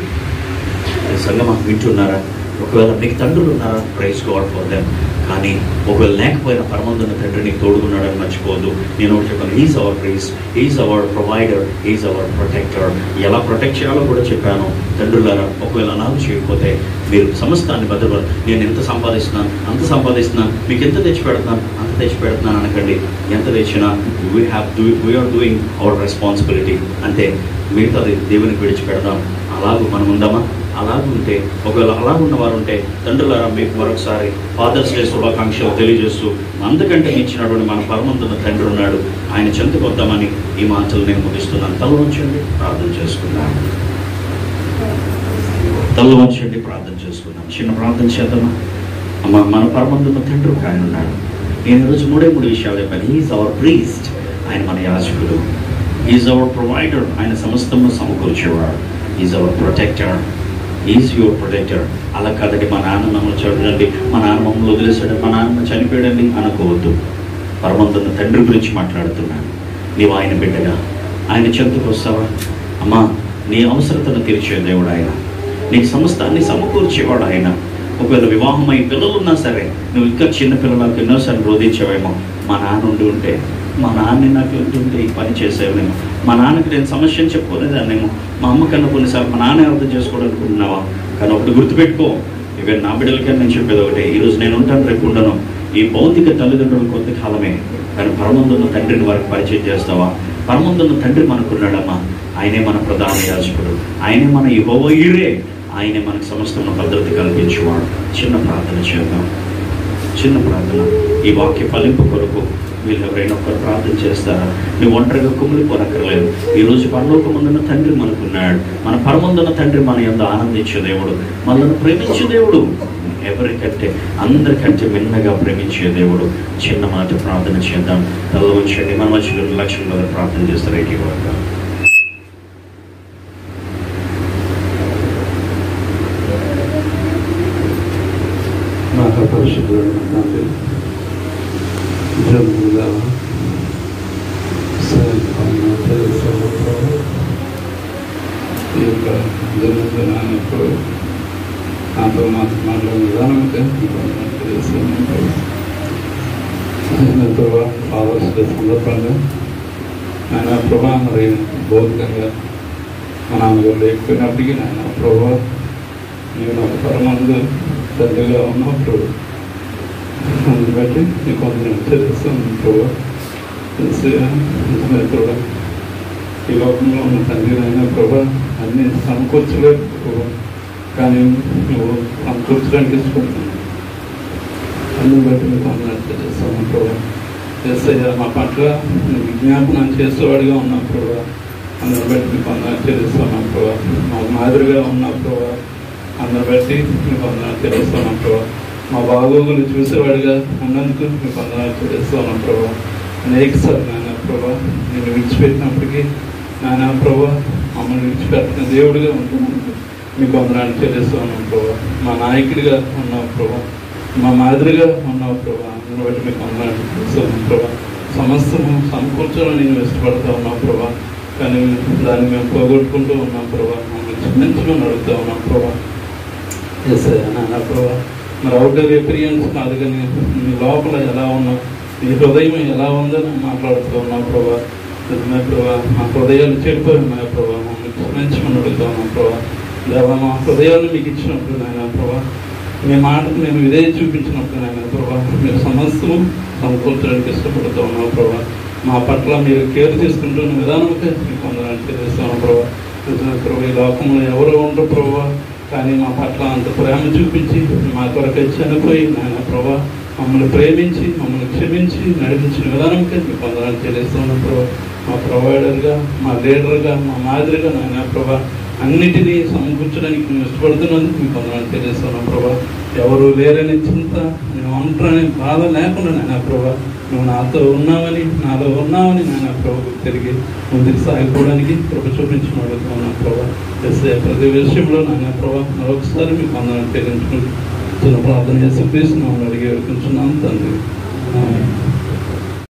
సంగమా వింటున్నారా ఒకవేళ మీకు తండ్రులు ఉన్నారా ప్రైజ్ కోల్పోలేం కానీ ఒకవేళ లేకపోయినా పరమందున్న తండ్రి నీకు తోడుకున్నాడని మర్చిపోవద్దు నేను ఒకటి చెప్పాను is our praise is our provider is our protector ఎలా ప్రొటెక్ట్ చేయాలో కూడా చెప్పాను తండ్రులారా ఒకవేళ అలాగ చేయకపోతే మీరు సమస్తాన్ని భద్రపడ నేను ఎంత సంపాదిస్తున్నాను అంత సంపాదిస్తున్నాను మీకు ఎంత తెచ్చి పెడుతున్నాను అంత తెచ్చి పెడుతున్నాను అనకండి ఎంత తెచ్చినా we have do we are doing our responsibility అంటే మిగతాది దేవునికి విడిచిపెడదాం అలాగూ మనం ఉందామా అలాగుంటే ఒకవేళ అలాగున్న వారు ఉంటే తండ్రులారా మీకు మరొకసారి ఫాదర్స్ డే శుభాకాంక్షలు తెలియజేస్తూ అంతకంటే ఇచ్చినటువంటి మన పరమంతున్న తండ్రి ఉన్నాడు ఆయన చెంతకు వద్దామని ఈ మాటలు నేను ముగిస్తున్నాను తల ఉంచండి ప్రార్థన చేసుకున్నాను తల వంచండి ప్రార్థన చేసుకుందాం చిన్న ప్రార్థన చేద్దామా అమ్మ మన పరమందున్న తండ్రి ఒక ఆయన ఉన్నాడు నేను ఈరోజు మూడే మూడు విషయాలు చెప్పాను ఈజ్ అవర్ ప్రీస్ట్ ఆయన మన యాజకుడు ఈజ్ అవర్ ప్రొవైడర్ ఆయన సమస్తము సమకూర్చేవాడు is our protector is your protector అలా కాదండి మా నాన్న మమ్మల్ని చూడండి మా నాన్న మమ్మల్ని వదిలేసాడు మా నాన్న చనిపోయాడండి అనుకోవద్దు పరమంతున్న తండ్రి గురించి మాట్లాడుతున్నాను నీవు ఆయన బిడ్డగా ఆయన చెంతకు వస్తావా అమ్మా నీ అవసరతను తీర్చే దేవుడు ఆయన నీకు సమస్తాన్ని సమకూర్చేవాడు ఆయన ఒకవేళ వివాహమై పిల్లలు ఉన్నా సరే నువ్వు ఇంకా చిన్న పిల్లలకు ఎన్నోసార్లు రోధించావేమో మా నాన్న ఉండి ఉంటే మా నాన్న నాకు ఉంటుంటే ఈ పని చేసేవేమో మా నాన్నకి నేను సమస్యను చెప్పుకోలేదాన్నేమో మా అమ్మ కన్నా కొన్నిసార్లు మా నాన్న అర్థం చేసుకోవాలనుకుంటున్నావా కానీ ఒకటి గుర్తుపెట్టుకో ఇవే నా బిడ్డలకని నేను చెప్పేది ఒకటే ఈరోజు నేను ఉంటాను రేపు ఉండను ఈ భౌతిక తల్లిదండ్రులు కొంతకాలమే కానీ పరమందున్న తండ్రిని వారికి పరిచయం చేస్తావా పరమందున్న తండ్రి మనకున్నాడమ్మా ఆయనే మన ప్రధాన యాజకుడు ఆయనే మన యువోయిరే ఆయనే మనకు సమస్తమైన భద్రత కల్పించేవాడు చిన్న ప్రార్థన చేద్దాం చిన్న ప్రార్థన ఈ వాక్య ఫలింపు కొరకు వీళ్ళు ఎవరైనా ఒకరు ప్రార్థన చేస్తారా నువ్వు ఒంటరిగా కుమిలిపోనక్కర్లేదు ఈ రోజు పరలోకముందున్న తండ్రి మనకున్నాడు మన పరముందున్న తండ్రి మన యొక్క ఆనందించే దేవుడు మనల్ని ప్రేమించే దేవుడు ఎవరికంటే అందరికంటే మిన్నగా ప్రేమించే దేవుడు చిన్న మాట ప్రార్థన చేద్దాం తల ఉంచండి మన మధ్యలో లక్ష్యంలో ప్రార్థన చేస్తారు ఐటీ వరకు మాకు పరిశుద్ధుడు తండ్రి జన్ముగా ఈ యొక్క జన్మదినాన్ని ఇప్పుడు నాతో మాకు మాట్లాడిన విధానంగా ఫాదర్స్ డే సందర్భంగా ఆయన ప్రభా మరి భౌతికంగా మా నాన్నగారు లేకపోయినప్పటికీ నాయన ప్రభా నేను ఒక పరమందు తండ్రిగా ఉన్నప్పుడు అందుని బట్టి నీకు కొంత తెలుస్తాను ప్రభా తెలిసి ప్రభా ఈ లోకంలో ఉన్న తండ్రి అయినా ప్రభా అన్ని సమకూర్చలేదు ప్రభా కానీ నువ్వు సమకూర్చడానికి ఇష్టపడుతున్నావు అందుని బట్టి నీకు వందనాలు తెలియజేస్తాను ప్రభా ఎస్ఐ మా పట్ల నువ్వు విజ్ఞాపనం చేసేవాడిగా ఉన్నావు ప్రభా అందరిని బట్టి నీకు వందనాలు తెలియజేస్తున్నాం ప్రభా మాకు మాదిరిగా ఉన్నావు ప్రభా అందరిని బట్టి నీకు వందనాలు తెలియజేస్తున్నాం ప్రభా మా బాగోగులు చూసేవాడిగా ఉన్నందుకు మీకు వందనాలు తెలియజేస్తున్నాం ప్రభా అనేక సార్లు నాయన ప్రభా నేను విడిచిపెట్టినప్పటికీ నాయన ప్రభా మమ్మల్ని విడిచిపెట్టిన దేవుడిగా ఉంటున్నందుకు మీకు వందనాలు చెల్లిస్తున్నాం ప్రభా మా నాయకుడిగా ఉన్నావు ప్రభా మా మాదిరిగా ఉన్నావు ప్రభా అందుని బట్టి మీకు వందనాలు చెల్లిస్తున్నాం ప్రభా సమస్తము సమకూర్చాలని నేను ఇష్టపడుతూ ఉన్నాం ప్రభా కానీ దాన్ని మేము పోగొట్టుకుంటూ ఉన్నాం ప్రభా మమ్మల్ని క్షమించమని అడుగుతూ ఉన్నాం ప్రభా ఎస్ నాన్న ప్రభా మరి అవుటర్ ఎపీరియన్స్ కాదు కానీ మీ లోపల ఎలా ఉన్నావు మీ హృదయం ఎలా ఉందని మాట్లాడుతూ ఉన్నాం ప్రభా నిజమే ప్రభా మా హృదయాలు చెడిపోయి ఉన్నాయి ప్రభా మమ్మల్ని క్షమించమని అడుగుతూ ఉన్నాం ప్రభా దేవా మా హృదయాలు మీకు ఇచ్చినప్పుడు నాయన ప్రభా మీ మాటకు మేము ఇదే చూపించినప్పుడు నాయన ప్రభా మీరు సమస్తము సమకూర్చడానికి ఇష్టపడుతూ ఉన్నాం ప్రభా మా పట్ల మీరు కేర్ తీసుకుంటున్న విధానంకే మీకు వందనాలు తెలియజేస్తున్నాం ప్రభా నిజమే ప్రభా ఈ లోకంలో ఎవరు ఉండరు ప్రభా కానీ మా పట్ల అంత ప్రేమ చూపించి మా కొరకు చనిపోయి నాయన ప్రభా మమ్మల్ని ప్రేమించి మమ్మల్ని క్షమించి నడిపించిన విధానంకే మీకు వందనాలు తెలియజేస్తున్నాం ప్రభా మా ప్రొవైడర్గా మా లీడర్గా మా మాదిరిగా నాయన ప్రభా అన్నిటినీ సమకూర్చడానికి మేము ఇష్టపడుతున్నందుకు మీకు వందనాలు తెలియజేస్తున్నాం ప్రభా ఎవరు లేరని చింత నేను ఒంటరని బాధ లేకుండా నాయన ప్రభా నువ్వు నాతో ఉన్నావని నాలో ఉన్నావని నాయన ప్రభుకు తిరిగి ముందుకు సాగిపోవడానికి కృప చూపించిన అడుగుతున్నాను ప్రభా ఎస్ఐ ప్రతి విషయంలో నాయన ప్రభా మరొకసారి మీకు వందనాలు తెలియజేసుకుంటూ చిన్న ప్రార్థన చేసి ప్లీజ్ మమ్మల్ని అడిగి వేడుకుంటున్నాను తండ్రి ఆమేన్.